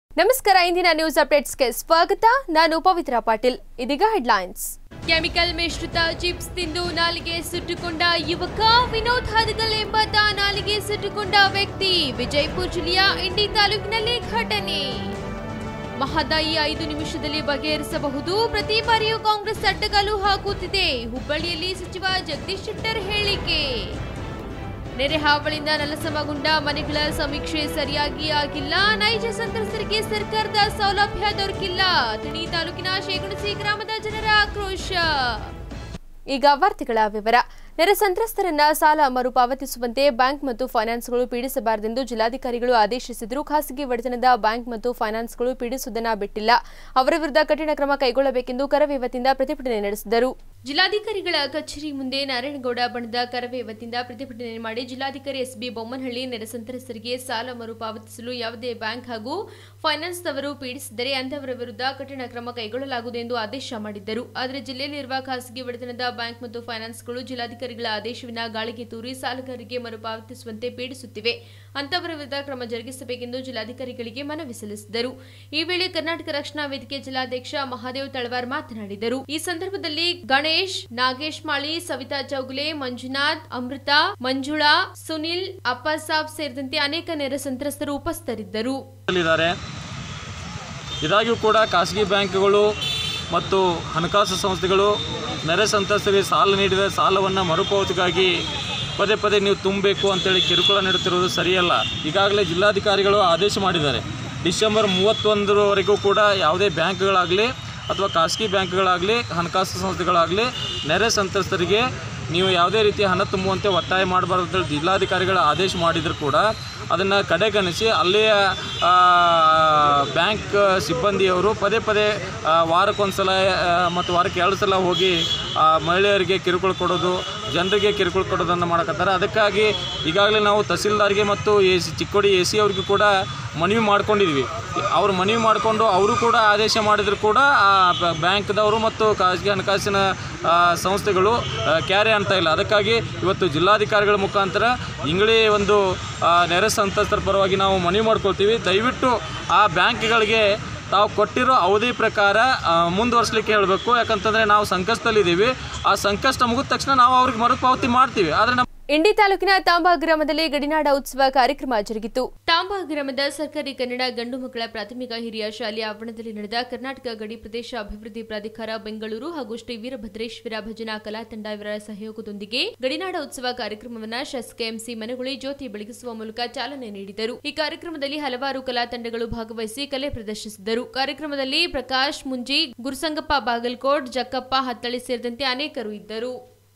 ನಮಸ್ಕಾರ ಇಂದಿನ ನ್ಯೂಸ್ ಅಪ್ಡೇಟ್ಸ್ಗೆ ಸ್ವಾಗತ ನಾನು ಪವಿತ್ರ ಪಾಟೀಲ್ ಇದೀಗ ಹೆಡ್ಲೈನ್ಸ್ ಕೆಮಿಕಲ್ ಮಿಶ್ರಿತ ಚಿಪ್ಸ್ ತಿಂದು ನಾಲಿಗೆ ಸುಟ್ಟುಕೊಂಡ ಯುವಕ ವಿನೋದ್ ಹದಗಲ್ ಎಂಬಾತ ನಾಲಿಗೆ ಸುಟ್ಟುಕೊಂಡ ವ್ಯಕ್ತಿ ವಿಜಯಪುರ ಜಿಲ್ಲೆಯ ಇಂಡಿ ತಾಲೂಕಿನಲ್ಲಿ ಘಟನೆ ಮಹದಾಯಿ ಐದು ನಿಮಿಷದಲ್ಲಿ ಬಗೆಹರಿಸಬಹುದು ಪ್ರತಿ ಬಾರಿಯೂ ಕಾಂಗ್ರೆಸ್ ಅಡ್ಡಗಾಲು ಹಾಕುತ್ತಿದೆ ಹುಬ್ಬಳ್ಳಿಯಲ್ಲಿ ಸಚಿವ ಜಗದೀಶ್ ಶೆಟ್ಟರ್ ಹೇಳಿಕೆ ನೆರೆ ಹಾವಳಿಯಿಂದ ನೆಲಸಮಗೊಂಡ ಮನೆಗಳ ಸಮೀಕ್ಷೆ ಸರಿಯಾಗಿ ಆಗಿಲ್ಲ ನೈಜ ಸಂತ್ರಸ್ತರಿಗೆ ಸರ್ಕಾರದ ಸೌಲಭ್ಯ ದೊರಕಿಲ್ಲ ತಿಣಿ ತಾಲೂಕಿನ ಶೇಗುಣಸಿ ಗ್ರಾಮದ ಜನರ ಆಕ್ರೋಶ ಈಗ ವಾರ್ತೆಗಳ ವಿವರ ನೆರೆ ಸಂತ್ರಸ್ತರನ್ನ ಸಾಲ ಮರುಪಾವತಿಸುವಂತೆ ಬ್ಯಾಂಕ್ ಮತ್ತು ಫೈನಾನ್ಸ್ಗಳು ಪೀಡಿಸಬಾರದೆಂದು ಜಿಲ್ಲಾಧಿಕಾರಿಗಳು ಆದೇಶಿಸಿದರೂ ಖಾಸಗಿ ಒಡೆತನದ ಬ್ಯಾಂಕ್ ಮತ್ತು ಫೈನಾನ್ಸ್ಗಳು ಪೀಡಿಸುವುದನ್ನ ಬಿಟ್ಟಿಲ್ಲ ಅವರ ವಿರುದ್ಧ ಕಠಿಣ ಕ್ರಮ ಕೈಗೊಳ್ಳಬೇಕೆಂದು ಕರವೇ ವತಿಯಿಂದ ಪ್ರತಿಭಟನೆ ನಡೆಸಿದರು ಜಿಲ್ಲಾಧಿಕಾರಿಗಳ ಕಚೇರಿ ಮುಂದೆ ನಾರಾಯಣಗೌಡ ಬಣದ ಕರವೇ ವತಿಯಿಂದ ಪ್ರತಿಭಟನೆ ಮಾಡಿ ಜಿಲ್ಲಾಧಿಕಾರಿ ಎಸ್ಬಿ ಬೊಮ್ಮನಹಳ್ಳಿ ನೆರೆ ಸಂತ್ರಸ್ತರಿಗೆ ಸಾಲ ಮರುಪಾವತಿಸಲು ಯಾವುದೇ ಬ್ಯಾಂಕ್ ಹಾಗೂ ಫೈನಾನ್ಸ್ನವರು ಪೀಡಿಸಿದರೆ ಅಂತವರ ವಿರುದ್ಧ ಕಠಿಣ ಕ್ರಮ ಕೈಗೊಳ್ಳಲಾಗುವುದು ಎಂದು ಆದೇಶ ಮಾಡಿದ್ದರು ಆದರೆ ಜಿಲ್ಲೆಯಲ್ಲಿರುವ ಖಾಸಗಿ ಒಡೆತನದ ಬ್ಯಾಂಕ್ ಮತ್ತು ಫೈನಾನ್ಸ್ಗಳು ಜಿಲ್ಲಾಧಿಕಾರಿಗಳ ಆದೇಶವಿನ ಗಾಳಿಗೆ ತೂರಿ ಸಾಲಗಾರರಿಗೆ ಮರುಪಾವತಿಸುವಂತೆ ಪೀಡಿಸುತ್ತಿವೆ ಅಂತವರ ವಿರುದ್ಧ ಕ್ರಮ ಜರುಗಿಸಬೇಕೆಂದು ಜಿಲ್ಲಾಧಿಕಾರಿಗಳಿಗೆ ಮನವಿ ಸಲ್ಲಿಸಿದರು ಈ ವೇಳೆ ಕರ್ನಾಟಕ ರಕ್ಷಣಾ ವೇದಿಕೆ ಜಿಲ್ಲಾಧ್ಯಕ್ಷ ಮಹಾದೇವ್ ತಳವಾರ್ ಮಾತನಾಡಿದರು ಈ ಸಂದರ್ಭದಲ್ಲಿ ಗಣೇಶ್ ನಾಗೇಶ್ ಮಾಳಿ ಸವಿತಾ ಚೌಗುಲೆ ಮಂಜುನಾಥ್ ಅಮೃತ ಮಂಜುಳಾ ಸುನಿಲ್ ಅಪ್ಪಾಸಾಬ್ ಸೇರಿದಂತೆ ಅನೇಕ ನೆರೆ ಸಂತ್ರಸ್ತರು ಉಪಸ್ಥಿತರಿದ್ದರು ಇದ್ದಾರೆ ಇದಾಗಿಯೂ ಕೂಡ ಖಾಸಗಿ ಬ್ಯಾಂಕ್ಗಳು ಮತ್ತು ಹಣಕಾಸು ಸಂಸ್ಥೆಗಳು ನೆರೆ ಸಂತ್ರಸ್ತರಿಗೆ ಸಾಲ ನೀಡಿದ ಸಾಲವನ್ನು ಮರುಪಾವತಿಗಾಗಿ ಪದೇ ಪದೇ ನೀವು ತುಂಬಬೇಕು ಅಂತೇಳಿ ಕಿರುಕುಳ ನೀಡುತ್ತಿರುವುದು ಸರಿಯಲ್ಲ ಈಗಾಗಲೇ ಜಿಲ್ಲಾಧಿಕಾರಿಗಳು ಆದೇಶ ಮಾಡಿದ್ದಾರೆ ಡಿಸೆಂಬರ್ ಮೂವತ್ತೊಂದರವರೆಗೂ ಕೂಡ ಯಾವುದೇ ಬ್ಯಾಂಕ್ಗಳಾಗಲಿ ಅಥವಾ ಖಾಸಗಿ ಬ್ಯಾಂಕ್ಗಳಾಗಲಿ ಹಣಕಾಸು ಸಂಸ್ಥೆಗಳಾಗಲಿ ನೆರೆ ಸಂತ್ರಸ್ತರಿಗೆ ನೀವು ಯಾವುದೇ ರೀತಿಯ ಹಣ ತುಂಬುವಂತೆ ಒತ್ತಾಯ ಮಾಡಬಾರ್ದು ಅಂತೇಳಿ ಜಿಲ್ಲಾಧಿಕಾರಿಗಳ ಆದೇಶ ಮಾಡಿದರೂ ಕೂಡ ಅದನ್ನು ಕಡೆಗಣಿಸಿ ಅಲ್ಲಿಯ ಆ, ಬ್ಯಾಂಕ್ ಸಿಬ್ಬಂದಿಯವರು ಪದೇ ಪದೇ ಆ, ವಾರಕ್ಕೊಂದ್ಸಲ ಆ, ಮತ್ತು ವಾರಕ್ಕೆ ಎರಡು ಸಲ ಹೋಗಿ ಆ, ಮಹಿಳೆಯರಿಗೆ ಕಿರುಕುಳ ಕೊಡೋದು ಜನರಿಗೆ ಕಿರುಕುಳ ಕೊಡೋದನ್ನು ಮಾಡಕತ್ತಾರೆ ಅದಕ್ಕಾಗಿ ಈಗಾಗಲೇ ನಾವು ತಹಸೀಲ್ದಾರ್ಗೆ ಮತ್ತು A C Chikkodi A C ಅವ್ರಿಗೂ ಕೂಡ ಮನವಿ ಮಾಡ್ಕೊಂಡಿದ್ವಿ ಅವ್ರು ಮನವಿ ಮಾಡಿಕೊಂಡು ಅವರು ಕೂಡ ಆದೇಶ ಮಾಡಿದ್ರು ಕೂಡ ಆ ಬ- ಬ್ಯಾಂಕ್ದವರು ಮತ್ತು ಖಾಸಗಿ ಹಣಕಾಸಿನ ಆ, ಸಂಸ್ಥೆಗಳು ಆ, ಕ್ಯಾರೆ ಅಂತ ಇಲ್ಲ ಅದಕ್ಕಾಗಿ ಇವತ್ತು ಜಿಲ್ಲಾಧಿಕಾರಿಗಳ ಮುಖಾಂತರ ಇಂಗಳಿ ಒಂದು ಆ, ನೆರೆ ಸಂತ್ರಸ್ತರ ಪರವಾಗಿ ನಾವು ಮನವಿ ಮಾಡ್ಕೊಳ್ತೀವಿ ದಯವಿಟ್ಟು ಆ ಬ್ಯಾಂಕ್ಗಳಿಗೆ ತಾವು ಕೊಟ್ಟಿರೋ ಅವಧಿ ಪ್ರಕಾರ ಆ, ಮುಂದುವರಿಸ್ಲಿಕ್ಕೆ ಹೇಳಬೇಕು ಯಾಕಂತಂದರೆ ನಾವು ಸಂಕಷ್ಟದಲ್ಲಿದ್ದೀವಿ ಆ ಸಂಕಷ್ಟ ಮುಗಿದ ತಕ್ಷಣ ನಾವು ಅವ್ರಿಗೆ ಮರುಪಾವತಿ ಮಾಡ್ತೀವಿ ಆದರೆ ನಮ್ಮ ಇಂಡಿ ತಾಲೂಕಿನ ತಾಂಬಾ ಗ್ರಾಮದಲ್ಲಿ ಗಡಿನಾಡ ಉತ್ಸವ ಕಾರ್ಯಕ್ರಮ ಜರುಗಿತು ತಾಂಬಾ ಗ್ರಾಮದ ಸರ್ಕಾರಿ ಕನ್ನಡ ಗಂಡು ಮಕ್ಕಳ ಪ್ರಾಥಮಿಕ ಹಿರಿಯ ಶಾಲೆಯ ಆವರಣದಲ್ಲಿ ನಡೆದ ಕರ್ನಾಟಕ ಗಡಿ ಪ್ರದೇಶ ಅಭಿವೃದ್ಧಿ ಪ್ರಾಧಿಕಾರ ಬೆಂಗಳೂರು ಹಾಗೂ ಶ್ರೀ ವೀರಭದ್ರೇಶ್ವರ ಭಜನಾ ಕಲಾ ತಂಡ ಇವರ ಸಹಯೋಗದೊಂದಿಗೆ ಗಡಿನಾಡ ಉತ್ಸವ ಕಾರ್ಯಕ್ರಮವನ್ನು ಶಾಸಕ ಎಂಸಿ ಮನಗುಳಿ ಜ್ಯೋತಿ ಬೆಳಗಿಸುವ ಮೂಲಕ ಚಾಲನೆ ನೀಡಿದರು ಈ ಕಾರ್ಯಕ್ರಮದಲ್ಲಿ ಹಲವಾರು ಕಲಾ ತಂಡಗಳು ಭಾಗವಹಿಸಿ ಕಲೆ ಪ್ರದರ್ಶಿಸಿದರು ಕಾರ್ಯಕ್ರಮದಲ್ಲಿ ಪ್ರಕಾಶ್ ಮುಂಜಿ ಗುರುಸಂಗಪ್ಪ ಬಾಗಲಕೋಟ್ ಜಕ್ಕಪ್ಪ ಹತ್ತಳಿ ಸೇರಿದಂತೆ ಅನೇಕರು ಇದ್ದರು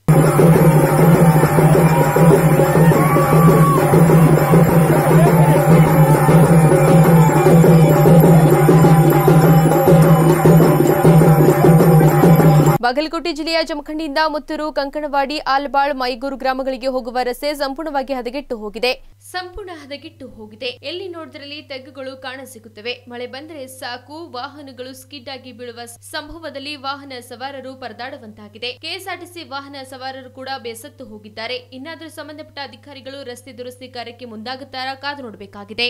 ಬಾಗಲಕೋಟೆ ಜಿಲ್ಲೆಯ ಜಮಖಂಡಿಯಿಂದ ಮುತ್ತೂರು ಕಂಕಣವಾಡಿ ಆಲ್ಬಾಳ್ ಮೈಗೂರು ಗ್ರಾಮಗಳಿಗೆ ಹೋಗುವ ರಸ್ತೆ ಸಂಪೂರ್ಣವಾಗಿ ಹದಗೆಟ್ಟು ಹೋಗಿದೆ ಸಂಪೂರ್ಣ ಹದಗೆಟ್ಟು ಹೋಗಿದೆ ಎಲ್ಲಿ ನೋಡಿದ್ರಲ್ಲಿ ತೆಗ್ಗುಗಳು ಕಾಣಸಿಗುತ್ತವೆ ಮಳೆ ಬಂದರೆ ಸಾಕು ವಾಹನಗಳು ಸ್ಕಿಡ್ ಆಗಿ ಬೀಳುವ ಸಂಭವದಲ್ಲಿ ವಾಹನ ಸವಾರರು ಪರದಾಡುವಂತಾಗಿದೆ ಕೆಎಸ್ಆರ್ಟಿಸಿ ವಾಹನ ಸವಾರರು ಕೂಡ ಬೇಸತ್ತು ಹೋಗಿದ್ದಾರೆ ಇನ್ನಾದರೂ ಸಂಬಂಧಪಟ್ಟ ಅಧಿಕಾರಿಗಳು ರಸ್ತೆ ದುರಸ್ತಿ ಕಾರ್ಯಕ್ಕೆ ಮುಂದಾಗುತ್ತಾರಾ ಕಾದು ನೋಡಬೇಕಾಗಿದೆ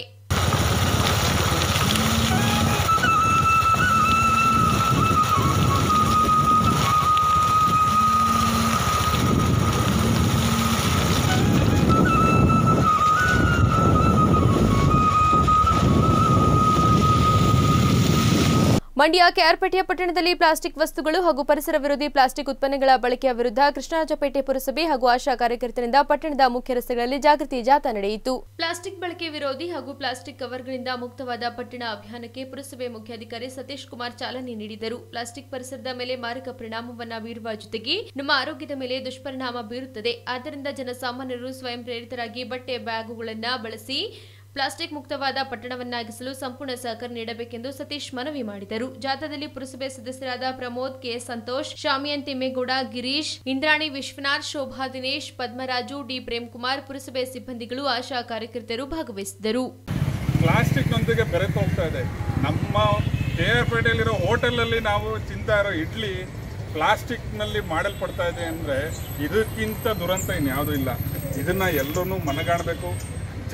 ಮಂಡ್ಯ ಕೆಆರ್ಪೇಟೆಯ ಪಟ್ಟಣದಲ್ಲಿ ಪ್ಲಾಸ್ಟಿಕ್ ವಸ್ತುಗಳು ಹಾಗೂ ಪರಿಸರ ವಿರೋಧಿ ಪ್ಲಾಸ್ಟಿಕ್ ಉತ್ಪನ್ನಗಳ ಬಳಕೆಯ ವಿರುದ್ಧ ಕೃಷ್ಣರಾಜಪೇಟೆ ಪುರಸಭೆ ಹಾಗೂ ಆಶಾ ಕಾರ್ಯಕರ್ತರಿಂದ ಪಟ್ಟಣದ ಮುಖ್ಯ ರಸ್ತೆಗಳಲ್ಲಿ ಜಾಗೃತಿ ಜಾಥಾ ನಡೆಯಿತು ಪ್ಲಾಸ್ಟಿಕ್ ಬಳಕೆ ವಿರೋಧಿ ಹಾಗೂ ಪ್ಲಾಸ್ಟಿಕ್ ಕವರ್ಗಳಿಂದ ಮುಕ್ತವಾದ ಪಟ್ಟಣ ಅಭಿಯಾನಕ್ಕೆ ಪುರಸಭೆ ಮುಖ್ಯಾಧಿಕಾರಿ ಸತೀಶ್ ಕುಮಾರ್ ಚಾಲನೆ ನೀಡಿದರು ಪ್ಲಾಸ್ಟಿಕ್ ಪರಿಸರದ ಮೇಲೆ ಮಾರಕ ಪರಿಣಾಮವನ್ನ ಬೀರುವ ಜೊತೆಗೆ ನಮ್ಮ ಆರೋಗ್ಯದ ಮೇಲೆ ದುಷ್ಪರಿಣಾಮ ಬೀರುತ್ತದೆ ಆದ್ದರಿಂದ ಜನಸಾಮಾನ್ಯರು ಸ್ವಯಂ ಪ್ರೇರಿತರಾಗಿ ಬಟ್ಟೆ ಬ್ಯಾಗುಗಳನ್ನ ಬಳಸಿ ಪ್ಲಾಸ್ಟಿಕ್ ಮುಕ್ತವಾದ ಪಟ್ಟಣವನ್ನಾಗಿಸಲು ಸಂಪೂರ್ಣ ಸಹಕಾರ ನೀಡಬೇಕೆಂದು ಸತೀಶ್ ಮನವಿ ಮಾಡಿದರು ಜಾಥಾದಲ್ಲಿ ಪುರಸಭೆ ಸದಸ್ಯರಾದ ಪ್ರಮೋದ್ ಕೆ ಸಂತೋಷ್ ಶಾಮಿಯನ್ ತಿಮ್ಮೇಗೌಡ ಗಿರೀಶ್ ಇಂದ್ರಾಣಿ ವಿಶ್ವನಾಥ್ ಶೋಭಾ ದಿನೇಶ್ ಪದ್ಮರಾಜು ಡಿ ಪ್ರೇಮ್ಕುಮಾರ್ ಪುರಸಭೆ ಸಿಬ್ಬಂದಿಗಳು ಆಶಾ ಕಾರ್ಯಕರ್ತರು ಭಾಗವಹಿಸಿದರು ಪ್ಲಾಸ್ಟಿಕ್ನೊಂದಿಗೆ ಬೆರೆತು ಹೋಗ್ತಾ ಇದೆ ನಮ್ಮ ಕೆ ಆರ್ ಪೇಟೆಯಲ್ಲಿರೋ ಹೋಟೆಲಲ್ಲಿ ನಾವು ತಿಂತಾ ಇರೋ ಇಡ್ಲಿ ಪ್ಲಾಸ್ಟಿಕ್ನಲ್ಲಿ ಮಾಡಲ್ಪಡ್ತಾ ಇದೆ ಅಂದರೆ ಇದಕ್ಕಿಂತ ದುರಂತ ಇನ್ಯಾವುದೂ ಇಲ್ಲ ಇದನ್ನು ಎಲ್ಲರೂ ಮನಗಾಣಬೇಕು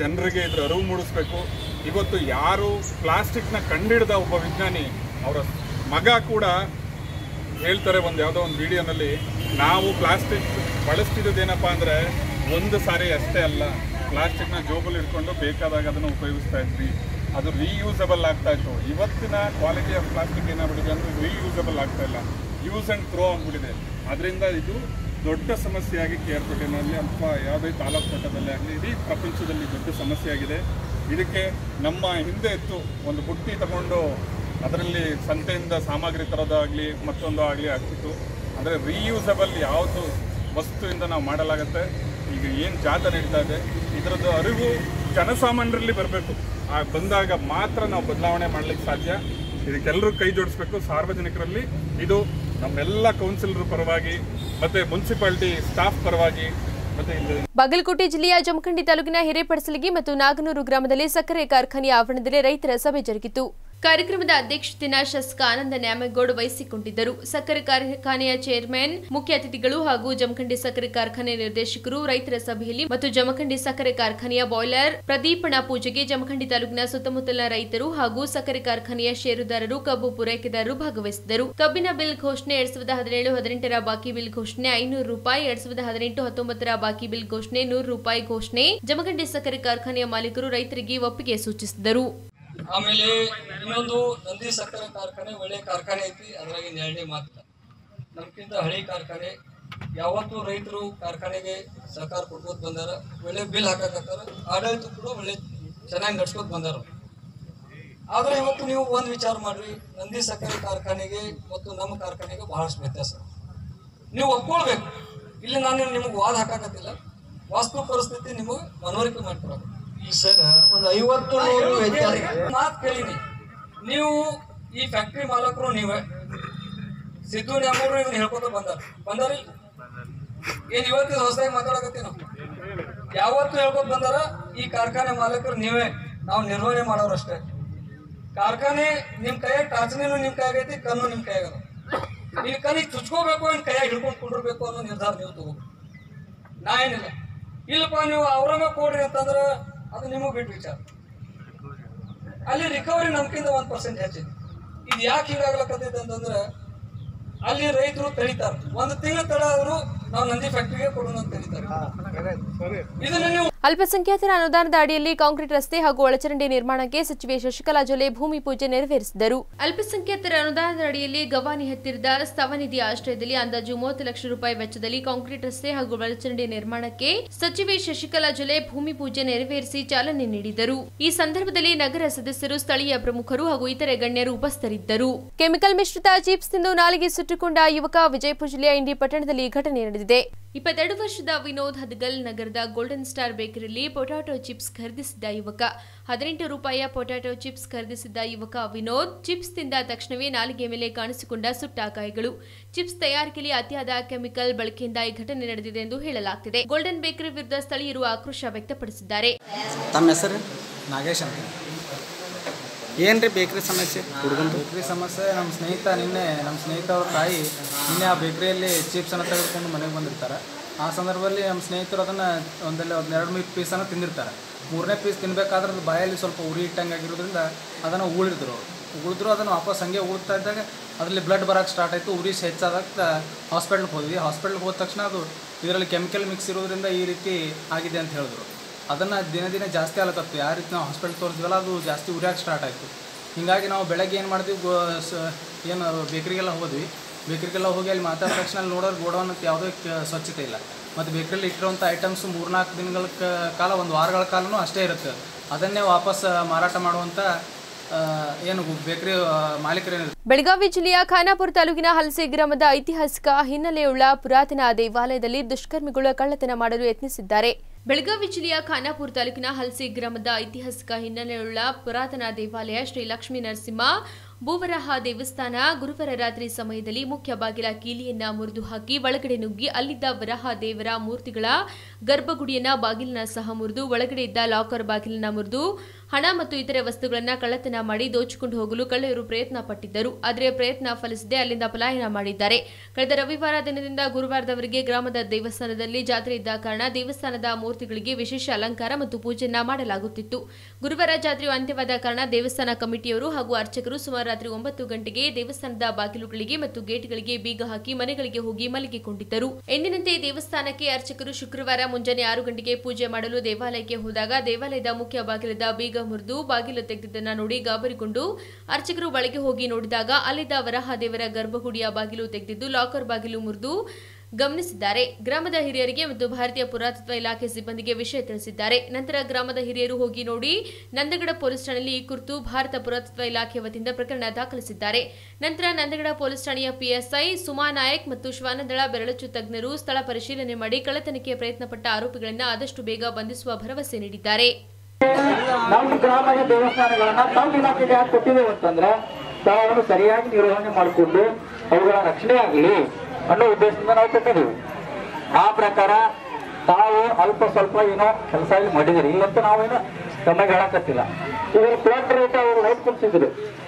ಜನರಿಗೆ ಇದ್ರ ಅರಿವು ಮೂಡಿಸ್ಬೇಕು ಇವತ್ತು ಯಾರು ಪ್ಲಾಸ್ಟಿಕ್ನ ಕಂಡಿಡಿದ ಒಬ್ಬ ವಿಜ್ಞಾನಿ ಅವರ ಮಗ ಕೂಡ ಹೇಳ್ತಾರೆ ಒಂದು ಯಾವುದೋ ಒಂದು ವಿಡಿಯೋನಲ್ಲಿ ನಾವು ಪ್ಲಾಸ್ಟಿಕ್ ಬಳಸ್ತಿದ್ದದೇನಪ್ಪ ಅಂದರೆ ಒಂದು ಸಾರಿ ಅಷ್ಟೇ ಅಲ್ಲ ಪ್ಲಾಸ್ಟಿಕ್ನ ಜೋಬಲ್ಲಿ ಇಟ್ಕೊಂಡು ಬೇಕಾದಾಗ ಅದನ್ನು ಉಪಯೋಗಿಸ್ತಾ ಇದ್ವಿ ಅದು ರೀಯೂಸಬಲ್ ಆಗ್ತಾ ಇತ್ತು ಇವತ್ತಿನ ಕ್ವಾಲಿಟಿ ಆಫ್ ಪ್ಲಾಸ್ಟಿಕ್ ಏನಾಗ್ಬಿಟ್ಟಿದೆ ಅಂದರೆ ರೀಯೂಸಬಲ್ ಆಗ್ತಾ ಇಲ್ಲ ಯೂಸ್ ಆ್ಯಂಡ್ ಥ್ರೋ ಆಗ್ಬಿಟ್ಟಿದೆ ಅದರಿಂದ ಇದು ದೊಡ್ಡ ಸಮಸ್ಯೆಯಾಗಿ ಕೆ ಆರ್ ಪೇಟೆನಲ್ಲಿ ಅಥವಾ ಯಾವುದೇ ತಾಲೂಕು ಮಟ್ಟದಲ್ಲಿ ಆಗಲಿ ಇಡೀ ಪ್ರಪಂಚದಲ್ಲಿ ದೊಡ್ಡ ಸಮಸ್ಯೆ ಆಗಿದೆ ಇದಕ್ಕೆ ನಮ್ಮ ಹಿಂದೆ ಇತ್ತು ಒಂದು ಬುಟ್ಟಿ ತಗೊಂಡು ಅದರಲ್ಲಿ ಸಂತೆಯಿಂದ ಸಾಮಗ್ರಿ ತರೋದಾಗಲಿ ಮತ್ತೊಂದು ಆಗಲಿ ಆಗ್ತಿತ್ತು ಅಂದರೆ ರೀಯೂಸಬಲ್ ಯಾವುದು ವಸ್ತುವಿಂದ ನಾವು ಮಾಡಲಾಗತ್ತೆ ಈಗ ಏನು ಜಾಥಾ ನಡೀತಾ ಇದೆ ಇದರದ್ದು ಅರಿವು ಜನಸಾಮಾನ್ಯರಲ್ಲಿ ಬರಬೇಕು ಆ ಬಂದಾಗ ಮಾತ್ರ ನಾವು ಬದಲಾವಣೆ ಮಾಡಲಿಕ್ಕೆ ಸಾಧ್ಯ ಇದಕ್ಕೆಲ್ಲರೂ ಕೈ ಜೋಡಿಸ್ಬೇಕು ಸಾರ್ವಜನಿಕರಲ್ಲಿ ಇದು ನಮ್ಮೆಲ್ಲ ಕೌನ್ಸಿಲರ್ ಪರವಾಗಿ ಮತ್ತು ಮುನ್ಸಿಪಾಲ್ಟಿ ಸ್ಟಾಫ್ ಪರವಾಗಿ ಮತ್ತು ಇಲ್ಲಿ ಬಾಗಲಕೋಟೆ ಜಿಲ್ಲೆಯ ಜಮಖಂಡಿ ತಾಲೂಕಿನ ಹಿರೇಪಡಸಲಗಿ ಮತ್ತು ನಾಗನೂರು ಗ್ರಾಮದಲ್ಲಿ ಸಕ್ಕರೆ ಕಾರ್ಖಾನೆಯ ಆವರಣದಲ್ಲಿ ರೈತರ ಸಭೆ ಜರುಗಿತು ಕಾರ್ಯಕ್ರಮದ ಅಧ್ಯಕ್ಷತೆನ ಶಾಸಕ ಆನಂದ ನ್ಯಾಮಗೌಡ ವಹಿಸಿಕೊಂಡಿದ್ದರು ಸಕ್ಕರೆ ಕಾರ್ಖಾನೆಯ ಚೇರ್ಮನ್ ಮುಖ್ಯ ಅತಿಥಿಗಳು ಹಾಗೂ ಜಮಖಂಡಿ ಸಕ್ಕರೆ ಕಾರ್ಖಾನೆ ನಿರ್ದೇಶಕರು ರೈತರ ಸಭೆಯಲ್ಲಿ ಮತ್ತು ಜಮಖಂಡಿ ಸಕ್ಕರೆ ಕಾರ್ಖಾನೆಯ ಬಾಯ್ಲರ್ ಪ್ರದೀಪಣ ಪೂಜೆಗೆ ಜಮಖಂಡಿ ತಾಲೂಕಿನ ಸುತ್ತಮುತ್ತಲಿನ ರೈತರು ಹಾಗೂ ಸಕ್ಕರೆ ಕಾರ್ಖಾನೆಯ ಷೇರುದಾರರು ಕಬ್ಬು ಪೂರೈಕೆದಾರರು ಭಾಗವಹಿಸಿದ್ದರು ಕಬ್ಬಿನ ಬಿಲ್ ಘೋಷಣೆ ಎರಡ್ ಸಾವಿರದ ಹದಿನೇಳು ಹದಿನೆಂಟರ ಬಾಕಿ ಬಿಲ್ ಘೋಷಣೆ ಐನೂರು ರೂಪಾಯಿ ಎರಡ್ ಸಾವಿರದ ಹದಿನೆಂಟು ಹತ್ತೊಂಬತ್ತರ ಬಾಕಿ ಬಿಲ್ ಘೋಷಣೆ ನೂರು ರೂಪಾಯಿ ಘೋಷಣೆ ಜಮಖಂಡಿ ಸಕ್ಕರೆ ಕಾರ್ಖಾನೆಯ ಮಾಲೀಕರು ರೈತರಿಗೆ ಒಪ್ಪಿಗೆ ಸೂಚಿಸಿದರು ಆಮೇಲೆ ಇನ್ನೊಂದು ನಂದಿ ಸಕ್ಕರೆ ಕಾರ್ಖಾನೆ ಒಳ್ಳೆ ಕಾರ್ಖಾನೆ ಐತಿ ಅದ್ರಾಗ ಎರಡನೇ ಮಾತಿಲ್ಲ ನಮ್ಗಿಂತ ಹಳಿ ಕಾರ್ಖಾನೆ ಯಾವತ್ತೂ ರೈತರು ಕಾರ್ಖಾನೆಗೆ ಸಹಕಾರ ಕೊಟ್ಕೋತ ಬಂದಾರ ಒಳ್ಳೆ ಬಿಲ್ ಹಾಕಕತ್ತಾರ ಆಡಳಿತ ಕೂಡ ಒಳ್ಳೆ ಚೆನ್ನಾಗಿ ನಡ್ಸ್ಕೊತ ಬಂದಾರ ಆದ್ರೆ ಇವತ್ತು ನೀವು ಒಂದು ವಿಚಾರ ಮಾಡ್ರಿ ನಂದಿ ಸಕ್ಕರೆ ಕಾರ್ಖಾನೆಗೆ ಮತ್ತು ನಮ್ಮ ಕಾರ್ಖಾನೆಗೆ ಬಹಳಷ್ಟು ವ್ಯತ್ಯಾಸ ನೀವು ಒಪ್ಕೊಳ್ಬೇಕು ಇಲ್ಲಿ ನಾನು ನಿಮಗೆ ವಾದ ಹಾಕಾಕತ್ತಿಲ್ಲ ವಾಸ್ತು ಪರಿಸ್ಥಿತಿ ನಿಮಗೆ ಮನವರಿಕೆ ಮಾಡ್ಕೊಡಬೇಕು ಸರ್ ಒಂದು ಐವತ್ತು ನೂರು ವ್ಯತ್ಯಾಸ ಮಾತು ಕೇಳಿನಿ ನೀವು ಈ ಫ್ಯಾಕ್ಟ್ರಿ ಮಾಲಕರು ನೀವೇ ಸಿದ್ದು ನ್ಯಾಮೂರು ಇವನು ಹೇಳ್ಕೊತ ಬಂದಾರ ಬಂದಾರ ಏನ್ ಇವತ್ತಿನ ಹೊಸದಾಗಿ ಮಾತಾಡಕತ್ತೀವಿ ನಾವು ಯಾವತ್ತು ಹೇಳ್ಕೊತ ಬಂದಾರ ಈ ಕಾರ್ಖಾನೆ ಮಾಲಕರು ನೀವೇ ನಾವು ನಿರ್ವಹಣೆ ಮಾಡೋರು ಅಷ್ಟೇ ಕಾರ್ಖಾನೆ ನಿಮ್ ಕೈಯಾಗ ಟಾಚನೇನು ನಿಮ್ ಕೈಯಾಗೈತಿ ಕಣ್ಣು ನಿಮ್ ಕೈಯಾಗದ ನೀವು ಕಣ್ಣಿಗೆ ಚುಚ್ಕೋಬೇಕು ಇನ್ ಕೈಯಾಗ ಹಿಡ್ಕೊಂಡು ಕುಂಡಿರ್ಬೇಕು ಅನ್ನೋ ನಿರ್ಧಾರ ನೀವು ತಗೋಬೇಕು ನಾ ಏನಿಲ್ಲ ಇಲ್ಲಪ್ಪ ನೀವು ಅವ್ರಂಗ ಕೊಡ್ರಿ ಅಂತಂದ್ರೆ ಅದು ನಿಮಗೆ ಬಿಟ್ಟು ವಿಚಾರ ಅಲ್ಲಿ ರಿಕವರಿ ನಮ್ಕಿಂತ ಒಂದ್ ಪರ್ಸೆಂಟ್ ಹೆಚ್ಚಿದೆ ಇದು ಯಾಕೆ ಹೀಗಾಗ್ಲಕತ್ತೈತೆ ಅಂತಂದ್ರೆ ಅಲ್ಲಿ ರೈತರು ತಡಿತಾರೆ ಒಂದು ತಿಂಗಳ ತಡ ಆದ್ರೂ ನಾವು ನಂದಿ ಫ್ಯಾಕ್ಟ್ರಿಗೆ ಕೊಡೋಣ ಅಂತ ತಡಿತಾರೆ ಇದನ್ನ ನೀವು ಅಲ್ಪಸಂಖ್ಯಾತರ ಅನುದಾನದ ಅಡಿಯಲ್ಲಿ ಕಾಂಕ್ರೀಟ್ ರಸ್ತೆ ಹಾಗೂ ಒಳಚರಂಡಿ ನಿರ್ಮಾಣಕ್ಕೆ ಸಚಿವೆ ಶಶಿಕಲಾ ಜೊಲ್ಲೆ ಭೂಮಿ ಪೂಜೆ ನೆರವೇರಿಸಿದರು ಅಲ್ಪಸಂಖ್ಯಾತರ ಅನುದಾನದ ಅಡಿಯಲ್ಲಿ ಗವಾನಿ ಹತ್ತಿರದ ಸ್ತವನಿಧಿ ಆಶ್ರಯದಲ್ಲಿ ಅಂದಾಜು ಮೂವತ್ತು ಲಕ್ಷ ರೂಪಾಯಿ ವೆಚ್ಚದಲ್ಲಿ ಕಾಂಕ್ರೀಟ್ ರಸ್ತೆ ಹಾಗೂ ಒಳಚರಂಡಿ ನಿರ್ಮಾಣಕ್ಕೆ ಸಚಿವೆ ಶಶಿಕಲಾ ಜೊಲ್ಲೆ ಭೂಮಿ ಪೂಜೆ ನೆರವೇರಿಸಿ ಚಾಲನೆ ನೀಡಿದರು ಈ ಸಂದರ್ಭದಲ್ಲಿ ನಗರ ಸದಸ್ಯರು ಸ್ಥಳೀಯ ಪ್ರಮುಖರು ಹಾಗೂ ಇತರೆ ಗಣ್ಯರು ಉಪಸ್ಥಿತರಿದ್ದರು ಕೆಮಿಕಲ್ ಮಿಶ್ರಿತ ಚಿಪ್ಸ್ ತಿಂದು ನಾಲಿಗೆ ಸುಟ್ಟುಕೊಂಡ ಯುವಕ ವಿಜಯಪುರ ಜಿಲ್ಲೆಯ ಇಂಡಿ ಪಟ್ಟಣದಲ್ಲಿ ಘಟನೆ ನಡೆದಿದೆ ಇಪ್ಪತ್ತೆರಡು ವರ್ಷದ ವಿನೋದ್ ಹದಗಲ್ ನಗರದ ಗೋಲ್ಡನ್ ಸ್ಟಾರ್ ಬೇಕರಿಯಲ್ಲಿ ಪೊಟ್ಯಾಟೊ ಚಿಪ್ಸ್ ಖರೀದಿಸಿದ್ದ ಯುವಕ ಹದಿನೆಂಟು ರೂಪಾಯಿಯ ಪೊಟ್ಯಾಟೊ ಚಿಪ್ಸ್ ಖರೀದಿಸಿದ್ದ ಯುವಕ ವಿನೋದ್ ಚಿಪ್ಸ್ ತಿಂದ ತಕ್ಷಣವೇ ನಾಲಿಗೆ ಮೇಲೆ ಕಾಣಿಸಿಕೊಂಡ ಸುಟ್ಟ ಗಾಯಗಳು ಚಿಪ್ಸ್ ತಯಾರಿಕೆಯಲ್ಲಿ ಅತಿಯಾದ ಕೆಮಿಕಲ್ ಬಳಕೆಯಿಂದ ಈ ಘಟನೆ ನಡೆದಿದೆ ಎಂದು ಹೇಳಲಾಗ್ತಿದೆ ಗೋಲ್ಡನ್ ಬೇಕರಿ ವಿರುದ್ಧ ಸ್ಥಳೀಯರು ಆಕ್ರೋಶ ವ್ಯಕ್ತಪಡಿಸಿದ್ದಾರೆ ತಮ್ಮ ಹೆಸರು ನಾಗೇಶ್ ಅಂತ ಏನು ರೀ ಬೇಕ್ರಿ ಸಮಸ್ಯೆ ಹುಡುಗಂದು ಬೇಕ್ರಿ ಸಮಸ್ಯೆ ನಮ್ಮ ಸ್ನೇಹಿತ ನಿನ್ನೆ ನಮ್ಮ ಸ್ನೇಹಿತ ಅವ್ರ ತಾಯಿ ನಿನ್ನೆ ಆ ಬೇಕ್ರಿಯಲ್ಲಿ ಚಿಪ್ಸನ್ನು ತೆಗೆದುಕೊಂಡು ಮನೆಗೆ ಬಂದಿರ್ತಾರೆ ಆ ಸಂದರ್ಭದಲ್ಲಿ ನಮ್ಮ ಸ್ನೇಹಿತರು ಅದನ್ನು ಒಂದಲ್ಲಿ ಒಂದು ಎರಡು ಮೂರು ಪೀಸನ್ನು ತಿಂದಿರ್ತಾರೆ ಮೂರನೇ ಪೀಸ್ ತಿನ್ಬೇಕಾದ್ರೆ ಅದು ಬಾಯಲ್ಲಿ ಸ್ವಲ್ಪ ಉರಿ ಇಟ್ಟಂಗೆ ಆಗಿರೋದ್ರಿಂದ ಅದನ್ನು ಉಳಿದ್ರು ಅವರು ಉಳಿದ್ರು ಅದನ್ನು ವಾಪಸ್ ಹಂಗೆ ಉಳ್ತಾ ಇದ್ದಾಗ ಅದರಲ್ಲಿ ಬ್ಲಡ್ ಬರೋಕ್ಕೆ ಸ್ಟಾರ್ಟ್ ಆಯಿತು ಉರಿ ಹೆಚ್ಚಾದಾಗ ಹಾಸ್ಪಿಟ್ಲ್ಗೆ ಹೋದ್ವಿ ಹಾಸ್ಪಿಟ್ಲ್ಗೆ ಹೋದ ತಕ್ಷಣ ಅದು ಇದರಲ್ಲಿ ಕೆಮಿಕಲ್ ಮಿಕ್ಸ್ ಇರೋದ್ರಿಂದ ಈ ರೀತಿ ಆಗಿದೆ ಅಂತ ಹೇಳಿದ್ರು ಅದನ್ನು ದಿನ ದಿನ ಜಾಸ್ತಿ ಆಗ್ಲತ್ತತ್ತು ಯಾವ ರೀತಿ ನಾವು ಹಾಸ್ಪಿಟ್ಲ್ ತೋರಿಸಿದ್ವಲ್ಲ ಅದು ಜಾಸ್ತಿ ಉರಿಯೋಕೆ ಸ್ಟಾರ್ಟ್ ಆಯಿತು ಹೀಗಾಗಿ ನಾವು ಬೆಳಗ್ಗೆ ಏನು ಮಾಡಿದ್ವಿ ಗೋ ಸ ಏನು ಬೇಕ್ರಿಗೆಲ್ಲ ಹೋದ್ವಿ ಬೇಕ್ರಿಗೆಲ್ಲ ಹೋಗಿ ಅಲ್ಲಿ ಮಾತಾಡಿದ ತಕ್ಷಣ ಅಲ್ಲಿ ನೋಡೋರು ಗೋಡೌನ್ ಅಂತ ಯಾವುದೇ ಕ- ಸ್ವಚ್ಛತೆ ಇಲ್ಲ ಮತ್ತು ಬೇಕ್ರಿಯಲ್ಲಿ ಇಟ್ಟಿರುವಂಥ ಐಟಮ್ಸ್ ಮೂರ್ನಾಲ್ಕು ದಿನಗಳ ಕ- ಕಾಲ ಒಂದು ವಾರಗಳ ಕಾಲನೂ ಅಷ್ಟೇ ಇರುತ್ತೆ ಅದನ್ನೇ ವಾಪಸ್ ಮಾರಾಟ ಮಾಡುವಂಥ ಆ, ಏನು ಬೇಕ್ರಿ ಮಾಲೀಕರೇನಿರ್ತಾರೆ ಬೆಳಗಾವಿ ಜಿಲ್ಲೆಯ ಖಾನಾಪುರ ತಾಲೂಕಿನ ಹಲಸೆ ಗ್ರಾಮದ ಐತಿಹಾಸಿಕ ಹಿನ್ನೆಲೆಯುಳ್ಳ ಪುರಾತನ ದೇವಾಲಯದಲ್ಲಿ ದುಷ್ಕರ್ಮಿಗಳು ಕಳ್ಳತನ ಮಾಡಲು ಯತ್ನಿಸಿದ್ದಾರೆ ಬೆಳಗಾವಿ ಜಿಲ್ಲೆಯ ಖಾನಾಪುರ ತಾಲೂಕಿನ ಹಲಸೆ ಗ್ರಾಮದ ಐತಿಹಾಸಿಕ ಹಿನ್ನೆಲೆಯುಳ್ಳ ಪುರಾತನ ದೇವಾಲಯ ಶ್ರೀ ಲಕ್ಷ್ಮೀ ನರಸಿಂಹ ಭೂವರಾಹ ದೇವಸ್ಥಾನ ಗುರುವಾರ ರಾತ್ರಿ ಸಮಯದಲ್ಲಿ ಮುಖ್ಯ ಬಾಗಿಲ ಕೀಲಿಯನ್ನ ಮುರಿದು ಹಾಕಿ ಒಳಗಡೆ ನುಗ್ಗಿ ಅಲ್ಲಿದ್ದ ವರಾಹ ದೇವರ ಮೂರ್ತಿಗಳ ಗರ್ಭಗುಡಿಯನ್ನ ಬಾಗಿಲನ್ನ ಸಹ ಮುರಿದು ಒಳಗಡೆ ಇದ್ದ ಲಾಕರ್ ಬಾಗಿಲನ್ನ ಮುರಿದು ಹಣ ಮತ್ತು ಇತರೆ ವಸ್ತುಗಳನ್ನ ಕಳ್ಳತನ ಮಾಡಿ ದೋಚಿಕೊಂಡು ಹೋಗಲು ಕಳ್ಳರು ಪ್ರಯತ್ನ ಪಟ್ಟಿದ್ದರು ಆದರೆ ಪ್ರಯತ್ನ ಫಲಿಸದೆ ಅಲ್ಲಿಂದ ಪಲಾಯನ ಮಾಡಿದ್ದಾರೆ ಕಳೆದ ರವಿವಾರ ದಿನದಿಂದ ಗುರುವಾರದವರೆಗೆ ಗ್ರಾಮದ ದೇವಸ್ಥಾನದಲ್ಲಿ ಜಾತ್ರೆ ಇದ್ದ ಕಾರಣ ದೇವಸ್ಥಾನದ ಮೂರ್ತಿಗಳಿಗೆ ವಿಶೇಷ ಅಲಂಕಾರ ಮತ್ತು ಪೂಜೆಯನ್ನ ಮಾಡಲಾಗುತ್ತಿತ್ತು ಗುರುವಾರ ಜಾತ್ರೆಯು ಅಂತ್ಯವಾದ ಕಾರಣ ದೇವಸ್ಥಾನ ಕಮಿಟಿಯವರು ಹಾಗೂ ಅರ್ಚಕರು ಸುಮಾರು ರಾತ್ರಿ ಒಂಬತ್ತು ಗಂಟೆಗೆ ದೇವಸ್ಥಾನದ ಬಾಗಿಲುಗಳಿಗೆ ಮತ್ತು ಗೇಟ್ಗಳಿಗೆ ಬೀಗ ಹಾಕಿ ಮನೆಗಳಿಗೆ ಹೋಗಿ ಮಲಗಿಕೊಂಡಿದ್ದರು ಎಂದಿನಂತೆ ದೇವಸ್ಥಾನಕ್ಕೆ ಅರ್ಚಕರು ಶುಕ್ರವಾರ ಮುಂಜಾನೆ ಆರು ಗಂಟೆಗೆ ಪೂಜೆ ಮಾಡಲು ದೇವಾಲಯಕ್ಕೆ ಹೋದಾಗ ದೇವಾಲಯದ ಮುಖ್ಯ ಬಾಗಿಲದ ಬೀಗ ಮುರಿದು ಬಾಗಿಲು ತೆಗೆದಿದ್ದನ್ನ ನೋಡಿ ಗಾಬರಿಗೊಂಡು ಅರ್ಚಕರು ಒಳಗೆ ಹೋಗಿ ನೋಡಿದಾಗ ಅಲ್ಲಿದ್ದ ವರಹದೇವರ ಗರ್ಭಗುಡಿಯ ಬಾಗಿಲು ತೆಗೆದಿದ್ದು ಲಾಕರ್ ಬಾಗಿಲು ಮುರಿದು ಗಮನಿಸಿದ್ದಾರೆ ಗ್ರಾಮದ ಹಿರಿಯರಿಗೆ ಮತ್ತು ಭಾರತೀಯ ಪುರಾತತ್ವ ಇಲಾಖೆ ಸಿಬ್ಬಂದಿಗೆ ವಿಷಯ ತಿಳಿಸಿದ್ದಾರೆ ನಂತರ ಗ್ರಾಮದ ಹಿರಿಯರು ಹೋಗಿ ನೋಡಿ ನಂದಗಡ ಪೊಲೀಸ್ ಠಾಣೆಯಲ್ಲಿ ಈ ಕುರಿತು ಭಾರತ ಪುರಾತತ್ವ ಇಲಾಖೆ ವತಿಯಿಂದ ಪ್ರಕರಣ ದಾಖಲಿಸಿದ್ದಾರೆ ನಂತರ ನಂದಗಡ ಪೊಲೀಸ್ ಠಾಣೆಯ ಪಿಎಸ್ಐ ಸುಮಾ ನಾಯಕ್ ಮತ್ತು ಶ್ವಾನದಳ ಬೆರಳಚ್ಚು ತಜ್ಞರು ಸ್ಥಳ ಪರಿಶೀಲನೆ ಮಾಡಿ ಕಳ್ಳತನಕ್ಕೆ ಪ್ರಯತ್ನಪಟ್ಟ ಆರೋಪಿಗಳನ್ನು ಆದಷ್ಟು ಬೇಗ ಬಂಧಿಸುವ ಭರವಸೆ ನೀಡಿದ್ದಾರೆ ನಮ್ಮ ಗ್ರಾಮದ ದೇವಸ್ಥಾನಗಳನ್ನ ತಮ್ಮ ಇಲಾಖೆಗೆ ಯಾಕೆ ಕೊಟ್ಟಿದ್ದೇವೆ ಅಂತಂದ್ರೆ ತಾವು ಸರಿಯಾಗಿ ನಿರ್ವಹಣೆ ಮಾಡಿಕೊಂಡು ಅವುಗಳ ರಕ್ಷಣೆ ಆಗಲಿ ಅನ್ನೋ ಉದ್ದೇಶದಿಂದ ನಾವು ಕೊಟ್ಟಿದ್ದೀವಿ ಆ ಪ್ರಕಾರ ತಾವು ಅಲ್ಪ ಸ್ವಲ್ಪ ಏನೋ ಕೆಲಸ ಇಲ್ಲಿ ಮಾಡಿದಿರಿ ಇಲ್ಲಂತ ನಾವೇನು ತಮಗೆ ಹೇಳಕತ್ತಿಲ್ಲ ಇವರು ಪ್ಲಾಟ್ ರೇಟ್ ಅವರು ಲೈಟ್ ಕುಡಿಸಿದ್ರು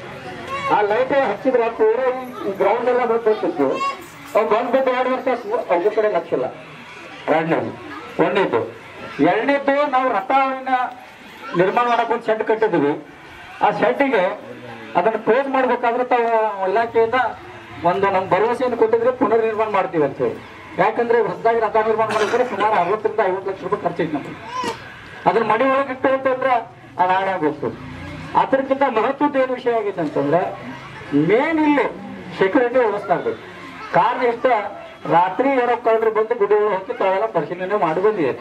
ಆ ಲೈಟ್ ಹಚ್ಚಿದ್ರೆ ಪೂರ ಈ ಗ್ರೌಂಡ್ ಎಲ್ಲ ಬರ್ಬೇಕಿತ್ತು ಅವ್ರು ಬಂದ್ಬಿಟ್ಟು ಎರಡು ವರ್ಷ ಅವ್ರ ಕಡೆ ಲಕ್ಷ ಇಲ್ಲ ಎರಡನೇದು ಒಂದನೇದು ಎರಡನೇದು ನಾವು ರಥವನ್ನ ನಿರ್ಮಾಣ ಮಾಡಕ್ ಒಂದು ಶೆಡ್ ಕಟ್ಟಿದ್ವಿ ಆ ಶೆಡ್ಡಿಗೆ ಅದನ್ನ ಕ್ಲೋಸ್ ಮಾಡ್ಬೇಕಾದ್ರೆ ತಾವು ಇಲಾಖೆಯಿಂದ ಒಂದು ನಮ್ಮ ಭರವಸೆಯನ್ನು ಕೊಟ್ಟಿದ್ರೆ ಪುನರ್ ನಿರ್ಮಾಣ ಮಾಡ್ತೀವಿ ಅಂತ ಹೇಳಿ ಯಾಕಂದ್ರೆ ಹೊಸದಾಗಿ ರಥ ನಿರ್ಮಾಣ ಮಾಡಿದ್ರೆ ಸುಮಾರು ಅರವತ್ತರಿಂದ ಐವತ್ತು ಲಕ್ಷ ರೂಪಾಯಿ ಖರ್ಚೈತೆ ನಮಗೆ ಅದನ್ನ ಮನೆ ಒಳಗೆ ಇಟ್ಟು ಅಂತಂದ್ರೆ ಅದು ಹಾಳಾಗೋಗ್ತು ಅದಕ್ಕಿಂತ ಮಹತ್ವದ ಏನು ವಿಷಯ ಆಗೈತೆ ಅಂತಂದ್ರೆ ಮೇನ್ ಇಲ್ಲಿ ಸೆಕ್ಯೂರಿಟಿ ವ್ಯವಸ್ಥೆ ಆಗ್ಬೇಕು ಕಾರಣ ಇಷ್ಟ ರಾತ್ರಿ ಯಾರೋ ಕಳ್ಳರು ಬಂದು ಗುಡಿ ಒಳಗೆ ಹೋಗಿ ತಾವೆಲ್ಲ ಪರಿಶೀಲನೆ ಮಾಡಿ ಬಂದಿದೆ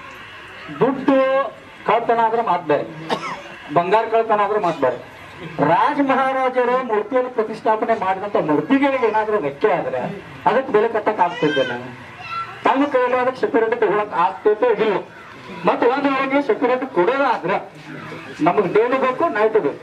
ದುಡ್ಡು ಕಳ್ತನ ಆದ್ರೆ ಮಾತು ಬೇರೆ ಬಂಗಾರ ಕಳ್ತನ ಆದ್ರೆ ಮಾತು ಬೇರೆ ರಾಜ ಮಹಾರಾಜರು ಮೂರ್ತಿಯನ್ನು ಪ್ರತಿಷ್ಠಾಪನೆ ಮಾಡಿದಂತ ಮೂರ್ತಿಗಳಿಗೆ ಏನಾದ್ರೂ ವೆಚ್ಚ ಆದ್ರೆ ಅದಕ್ಕೆ ಬೆಲೆ ಕಟ್ಟಕ್ ಆಗ್ತಿದ್ದೆ ನಾನು ತಮ್ಮ ಕೈಯಲ್ಲಿ ಅದಕ್ಕೆ ಸೆಕ್ಯೂರಿಟಿ ತಗೊಳಕ್ ಆಗ್ತೈತೆ ಇಲ್ಲ ಮತ್ತೆ ಒಂದ್ ವೇಳೆಗೆ ಸೆಕ್ಯೂರಿಟಿ ಕೊಡೋದಾದ್ರೆ ನಮಗ್ ಡೇನು ಬೇಕು ನೈಟ್ ಬೇಕು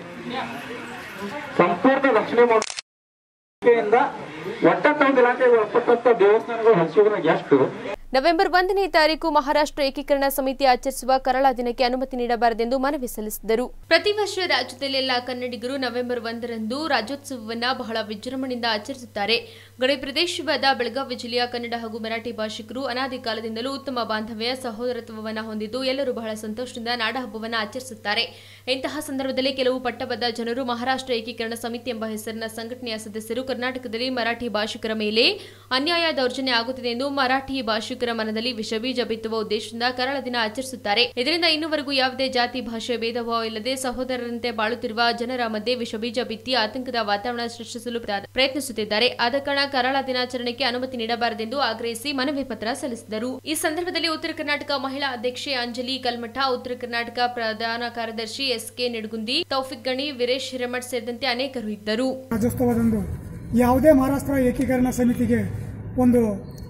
ಸಂಪೂರ್ಣ ರಕ್ಷಣೆ ಮಾಡೋದ್ರಿಂದ ಒಟ್ಟೊಂದು ಇಲಾಖೆಗೆ ಒಪ್ಪಟ್ಟಂತ ದೇವಸ್ಥಾನಗಳು ಹಸಿಯೋದ್ರ ಎಷ್ಟು ನವೆಂಬರ್ ಒಂದನೇ ತಾರೀಕು ಮಹಾರಾಷ್ಟ್ರ ಏಕೀಕರಣ ಸಮಿತಿ ಆಚರಿಸುವ ಕರಾಳ ದಿನಕ್ಕೆ ಅನುಮತಿ ನೀಡಬಾರದೆಂದು ಮನವಿ ಸಲ್ಲಿಸಿದರು ಪ್ರತಿ ವರ್ಷ ರಾಜ್ಯದಲ್ಲೆಲ್ಲ ಕನ್ನಡಿಗರು ನವೆಂಬರ್ ಒಂದರಂದು ರಾಜ್ಯೋತ್ಸವವನ್ನ ಬಹಳ ವಿಜೃಂಭಣೆಯಿಂದ ಆಚರಿಸುತ್ತಾರೆ ಗಡಿ ಪ್ರದೇಶವಾದ ಬೆಳಗಾವಿ ಜಿಲ್ಲೆಯ ಕನ್ನಡ ಹಾಗೂ ಮರಾಠಿ ಭಾಷಿಕರು ಅನಾದಿ ಕಾಲದಿಂದಲೂ ಉತ್ತಮ ಬಾಂಧವ್ಯ ಸಹೋದರತ್ವವನ್ನು ಹೊಂದಿದ್ದು ಎಲ್ಲರೂ ಬಹಳ ಸಂತೋಷದಿಂದ ನಾಡಹಬ್ಬವನ್ನು ಆಚರಿಸುತ್ತಾರೆ ಇಂತಹ ಸಂದರ್ಭದಲ್ಲಿ ಕೆಲವು ಪಟ್ಟಬದ್ಧ ಜನರು ಮಹಾರಾಷ್ಟ್ರ ಏಕೀಕರಣ ಸಮಿತಿ ಎಂಬ ಹೆಸರಿನ ಸಂಘಟನೆಯ ಸದಸ್ಯರು ಕರ್ನಾಟಕದಲ್ಲಿ ಮರಾಠಿ ಭಾಷಿಕರ ಮೇಲೆ ಅನ್ಯಾಯ ದೌರ್ಜನ್ಯ ಆಗುತ್ತಿದೆ ಎಂದು ಮರಾಠಿ ಭಾಷಿಕರ ಮನದಲ್ಲಿ ವಿಷಬೀಜ ಬಿತ್ತುವ ಉದ್ದೇಶದಿಂದ ಕರಾಳ ದಿನ ಆಚರಿಸುತ್ತಾರೆ ಇದರಿಂದ ಇನ್ನುವರೆಗೂ ಯಾವುದೇ ಜಾತಿ ಭಾಷೆ ಭೇದಭಾವ ಇಲ್ಲದೆ ಸಹೋದರರಂತೆ ಬಾಳುತ್ತಿರುವ ಜನರ ಮಧ್ಯೆ ವಿಷಬೀಜ ಬಿತ್ತಿ ಆತಂಕದ ವಾತಾವರಣ ಸೃಷ್ಟಿಸಲು ಪ್ರ- ಪ್ರಯತ್ನಿಸುತ್ತಿದ್ದಾರೆ ಆದ ಕಾರಣ ಕರಾಳ ದಿನಾಚರಣೆಗೆ ಅನುಮತಿ ನೀಡಬಾರದೆಂದು ಆಗ್ರಹಿಸಿ ಮನವಿ ಪತ್ರ ಸಲ್ಲಿಸಿದರು ಈ ಸಂದರ್ಭದಲ್ಲಿ ಉತ್ತರ ಕರ್ನಾಟಕ ಮಹಿಳಾ ಅಧ್ಯಕ್ಷೆ ಅಂಜಲಿ ಕಲ್ಮಠ ಉತ್ತರ ಕರ್ನಾಟಕ ಪ್ರಧಾನ ಕಾರ್ಯದರ್ಶಿ ಎಸ್ ಕೆ ನಿಡಗುಂದಿ ತೌಫಿಕ್ ಗಣಿ ವೀರೇಶ್ ಹಿರೇಮಠ್ ಸೇರಿದಂತೆ ಅನೇಕರು ಇದ್ದರು ರಾಜ್ಯೋತ್ಸವದಂದು ಯಾವುದೇ ಮಹಾರಾಷ್ಟ್ರ ಏಕೀಕರಣ ಸಮಿತಿಗೆ ಒಂದು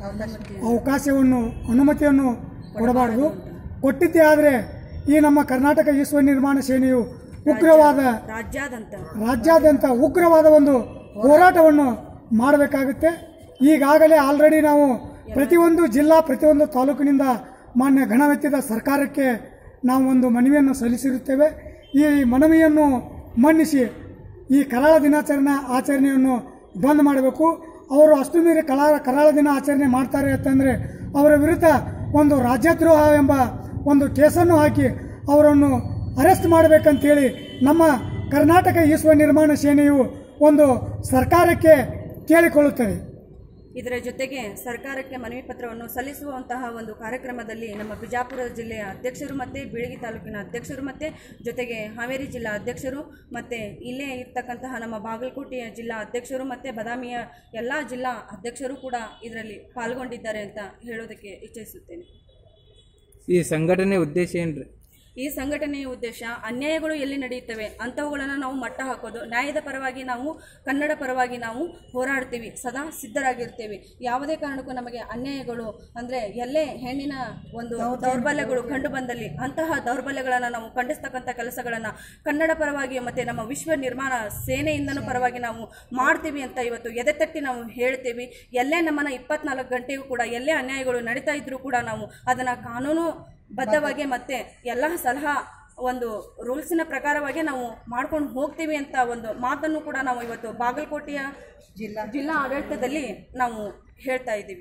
ಅವಕಾಶವನ್ನು ಅನುಮತಿಯನ್ನು ಕೊಡಬಾರದು ಕೊಟ್ಟಿದ್ದೇ ಆದರೆ ಈ ನಮ್ಮ ಕರ್ನಾಟಕ ವಿಶ್ವ ನಿರ್ಮಾಣ ಸೇನೆಯು ಉಗ್ರವಾದ ರಾಜ್ಯಾದ್ಯಂತ ರಾಜ್ಯಾದ್ಯಂತ ಉಗ್ರವಾದ ಒಂದು ಹೋರಾಟವನ್ನು ಮಾಡಬೇಕಾಗುತ್ತೆ ಈಗಾಗಲೇ ಆಲ್ರೆಡಿ ನಾವು ಪ್ರತಿಯೊಂದು ಜಿಲ್ಲಾ ಪ್ರತಿಯೊಂದು ತಾಲೂಕಿನಿಂದ ಮಾನ್ಯ ಗಣವೆತ್ತಿದ ಸರ್ಕಾರಕ್ಕೆ ನಾವು ಒಂದು ಮನವಿಯನ್ನು ಸಲ್ಲಿಸಿರುತ್ತೇವೆ ಈ ಮನವಿಯನ್ನು ಮನ್ನಿಸಿ ಈ ಕರಾಳ ದಿನಾಚರಣೆ ಆಚರಣೆಯನ್ನು ಬಂದ್ ಮಾಡಬೇಕು ಅವರು ಅಷ್ಟು ಮೀರಿ ಕಲಾ ಕರಾಳ ದಿನ ಆಚರಣೆ ಮಾಡ್ತಾರೆ ಅಂತಂದರೆ ಅವರ ವಿರುದ್ಧ ಒಂದು ರಾಜ್ಯದ್ರೋಹ ಎಂಬ ಒಂದು ಕೇಸನ್ನು ಹಾಕಿ ಅವರನ್ನು ಅರೆಸ್ಟ್ ಮಾಡಬೇಕಂತೇಳಿ ನಮ್ಮ ಕರ್ನಾಟಕ ವಿಶ್ವ ನಿರ್ಮಾಣ ಸೇನೆಯು ಒಂದು ಸರ್ಕಾರಕ್ಕೆ ಕೇಳಿಕೊಳ್ಳುತ್ತದೆ ಇದರ ಜೊತೆಗೆ ಸರ್ಕಾರಕ್ಕೆ ಮನವಿ ಪತ್ರವನ್ನು ಸಲ್ಲಿಸುವಂತಹ ಒಂದು ಕಾರ್ಯಕ್ರಮದಲ್ಲಿ ನಮ್ಮ ಬಿಜಾಪುರ ಜಿಲ್ಲೆಯ ಅಧ್ಯಕ್ಷರು ಮತ್ತು ಬೀಳಗಿ ತಾಲೂಕಿನ ಅಧ್ಯಕ್ಷರು ಮತ್ತು ಜೊತೆಗೆ ಹಾವೇರಿ ಜಿಲ್ಲಾ ಅಧ್ಯಕ್ಷರು ಮತ್ತು ಇಲ್ಲೇ ಇರ್ತಕ್ಕಂತಹ ನಮ್ಮ ಬಾಗಲಕೋಟೆಯ ಜಿಲ್ಲಾ ಅಧ್ಯಕ್ಷರು ಮತ್ತು ಬದಾಮಿಯ ಎಲ್ಲ ಜಿಲ್ಲಾ ಅಧ್ಯಕ್ಷರು ಕೂಡ ಇದರಲ್ಲಿ ಪಾಲ್ಗೊಂಡಿದ್ದಾರೆ ಅಂತ ಹೇಳೋದಕ್ಕೆ ಇಚ್ಛಿಸುತ್ತೇನೆ ಈ ಸಂಘಟನೆ ಉದ್ದೇಶ ಏನ್ರಿ ಈ ಸಂಘಟನೆಯ ಉದ್ದೇಶ ಅನ್ಯಾಯಗಳು ಎಲ್ಲಿ ನಡೆಯುತ್ತವೆ ಅಂಥವುಗಳನ್ನು ನಾವು ಮಟ್ಟ ಹಾಕೋದು ನ್ಯಾಯದ ಪರವಾಗಿ ನಾವು ಕನ್ನಡ ಪರವಾಗಿ ನಾವು ಹೋರಾಡ್ತೀವಿ ಸದಾ ಸಿದ್ಧರಾಗಿರ್ತೇವೆ ಯಾವುದೇ ಕಾರಣಕ್ಕೂ ನಮಗೆ ಅನ್ಯಾಯಗಳು ಅಂದರೆ ಎಲ್ಲೇ ಹೆಣ್ಣಿನ ಒಂದು ದೌರ್ಬಲ್ಯಗಳು ಕಂಡು ಬಂದಲ್ಲಿ ಅಂತಹ ದೌರ್ಬಲ್ಯಗಳನ್ನು ನಾವು ಖಂಡಿಸ್ತಕ್ಕಂಥ ಕೆಲಸಗಳನ್ನು ಕನ್ನಡ ಪರವಾಗಿ ಮತ್ತು ನಮ್ಮ ವಿಶ್ವ ನಿರ್ಮಾಣ ಸೇನೆಯಿಂದನೂ ಪರವಾಗಿ ನಾವು ಮಾಡ್ತೀವಿ ಅಂತ ಇವತ್ತು ಎದೆ ತಟ್ಟಿ ನಾವು ಹೇಳ್ತೀವಿ ಎಲ್ಲೇ ನಮ್ಮನ್ನು ಇಪ್ಪತ್ನಾಲ್ಕು ಗಂಟೆಗೂ ಕೂಡ ಎಲ್ಲೇ ಅನ್ಯಾಯಗಳು ನಡೀತಾ ಇದ್ರೂ ಕೂಡ ನಾವು ಅದನ್ನು ಕಾನೂನು ಬದ್ಧವಾಗಿ ಮತ್ತೆ ಎಲ್ಲ ಸಲಹಾ ಒಂದು ರೂಲ್ಸಿನ ಪ್ರಕಾರವಾಗಿ ನಾವು ಮಾಡ್ಕೊಂಡು ಹೋಗ್ತೀವಿ ಅಂತ ಒಂದು ಮಾತನ್ನು ಕೂಡ ನಾವು ಇವತ್ತು ಬಾಗಲಕೋಟೆಯ ಜಿಲ್ಲಾ ಜಿಲ್ಲಾ ಆಡಳಿತದಲ್ಲಿ ನಾವು ಹೇಳ್ತಾ ಇದ್ದೀವಿ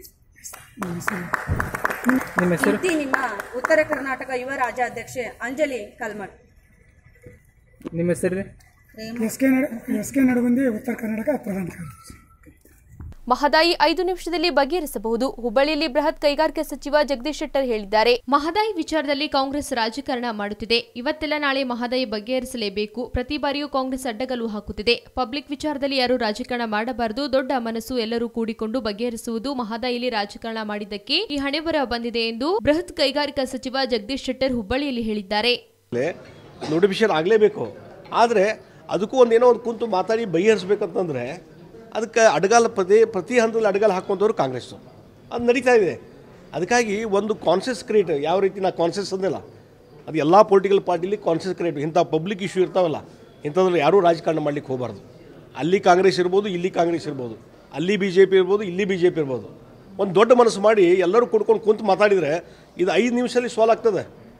ನಿಮ್ಮ ಹೆಸರು ಇಂತಿ ನಿಮ್ಮ ಉತ್ತರ ಕರ್ನಾಟಕ ಯುವ ರಾಜ್ಯಾಧ್ಯಕ್ಷೆ ಅಂಜಲಿ ಕಲ್ಮಠ್ ನಿಮ್ಮ ಹೆಸರು ರೀ ಎಸ್ ಕೆ ನಡ ಎಸ್ ಕೆ ನಡಗುಂದಿ ಉತ್ತರ ಕರ್ನಾಟಕ ಪ್ರಧಾನ ಕಾರ್ಯದರ್ಶಿ ಮಹದಾಯಿ ಐದು ನಿಮಿಷದಲ್ಲಿ ಬಗೆಹರಿಸಬಹುದು ಹುಬ್ಬಳ್ಳಿಯಲ್ಲಿ ಬೃಹತ್ ಕೈಗಾರಿಕಾ ಸಚಿವ ಜಗದೀಶ್ ಶೆಟ್ಟರ್ ಹೇಳಿದ್ದಾರೆ ಮಹದಾಯಿ ವಿಚಾರದಲ್ಲಿ ಕಾಂಗ್ರೆಸ್ ರಾಜಕಾರಣ ಮಾಡುತ್ತಿದೆ ಇವತ್ತೆಲ್ಲ ನಾಳೆ ಮಹದಾಯಿ ಬಗೆಹರಿಸಲೇಬೇಕು ಪ್ರತಿ ಬಾರಿಯೂ ಕಾಂಗ್ರೆಸ್ ಅಡ್ಡಗಲು ಹಾಕುತ್ತಿದೆ ಪಬ್ಲಿಕ್ ವಿಚಾರದಲ್ಲಿ ಯಾರು ರಾಜಕಾರಣ ಮಾಡಬಾರದು ದೊಡ್ಡ ಮನಸ್ಸು ಎಲ್ಲರೂ ಕೂಡಿಕೊಂಡು ಬಗೆಹರಿಸುವುದು ಮಹದಾಯಿಯಲ್ಲಿ ರಾಜಕಾರಣ ಮಾಡಿದ್ದಕ್ಕೆ ಈ ಹಣೆಬರ ಬಂದಿದೆ ಎಂದು ಬೃಹತ್ ಕೈಗಾರಿಕಾ ಸಚಿವ ಜಗದೀಶ್ ಶೆಟ್ಟರ್ ಹುಬ್ಬಳ್ಳಿಯಲ್ಲಿ ಹೇಳಿದ್ದಾರೆ ನೋಟಿಫಿಕೇಶನ್ ಆಗಲೇಬೇಕು ಆದರೆ ಅದಕ್ಕೂ ಒಂದು ಏನೋ ಒಂದು ಕುಂತು ಮಾತಾಡಿ ಬಗೆಹರಿಸ್ಬೇಕಂತಂದರೆ ಅದಕ್ಕೆ ಅಡಗಾಲ ಪ್ರತಿ ಪ್ರತಿ ಹಂತದಲ್ಲಿ ಅಡಗಾಲ ಹಾಕೊಂಡವರು ಕಾಂಗ್ರೆಸ್ಸು ಅದು ನಡೀತಾ ಇದೆ ಅದಕ್ಕಾಗಿ ಒಂದು ಕಾನ್ಸಿಯಸ್ ಕ್ರಿಯೇಟ್ ಯಾವ ರೀತಿ ನಾ ಕಾನ್ಸಿಯಸ್ ಅಂದಿಲ್ಲ ಅದು ಎಲ್ಲ ಪೊಲಿಟಿಕಲ್ ಪಾರ್ಟಿಲಿ ಕಾನ್ಸಿಯಸ್ ಕ್ರಿಯೇಟ್ ಇಂಥ ಪಬ್ಲಿಕ್ ಇಶ್ಯೂ ಇರ್ತಾವಲ್ಲ ಇಂಥದ್ರಲ್ಲಿ ಯಾರೂ ರಾಜಕಾರಣ ಮಾಡ್ಲಿಕ್ಕೆ ಹೋಗಬಾರ್ದು ಅಲ್ಲಿ ಕಾಂಗ್ರೆಸ್ ಇರ್ಬೋದು ಇಲ್ಲಿ ಕಾಂಗ್ರೆಸ್ ಇರ್ಬೋದು ಅಲ್ಲಿ ಬಿ ಜೆ ಪಿ ಇರ್ಬೋದು ಇಲ್ಲಿ ಬಿ ಜೆ ಪಿ ಇರ್ಬೋದು ಒಂದು ದೊಡ್ಡ ಮನಸ್ಸು ಮಾಡಿ ಎಲ್ಲರೂ ಕುಡ್ಕೊಂಡು ಕುಂತು ಮಾತಾಡಿದರೆ ಇದು ಐದು ನಿಮಿಷದಲ್ಲಿ ಸಾಲ್ವ್ ಆಗ್ತದೆ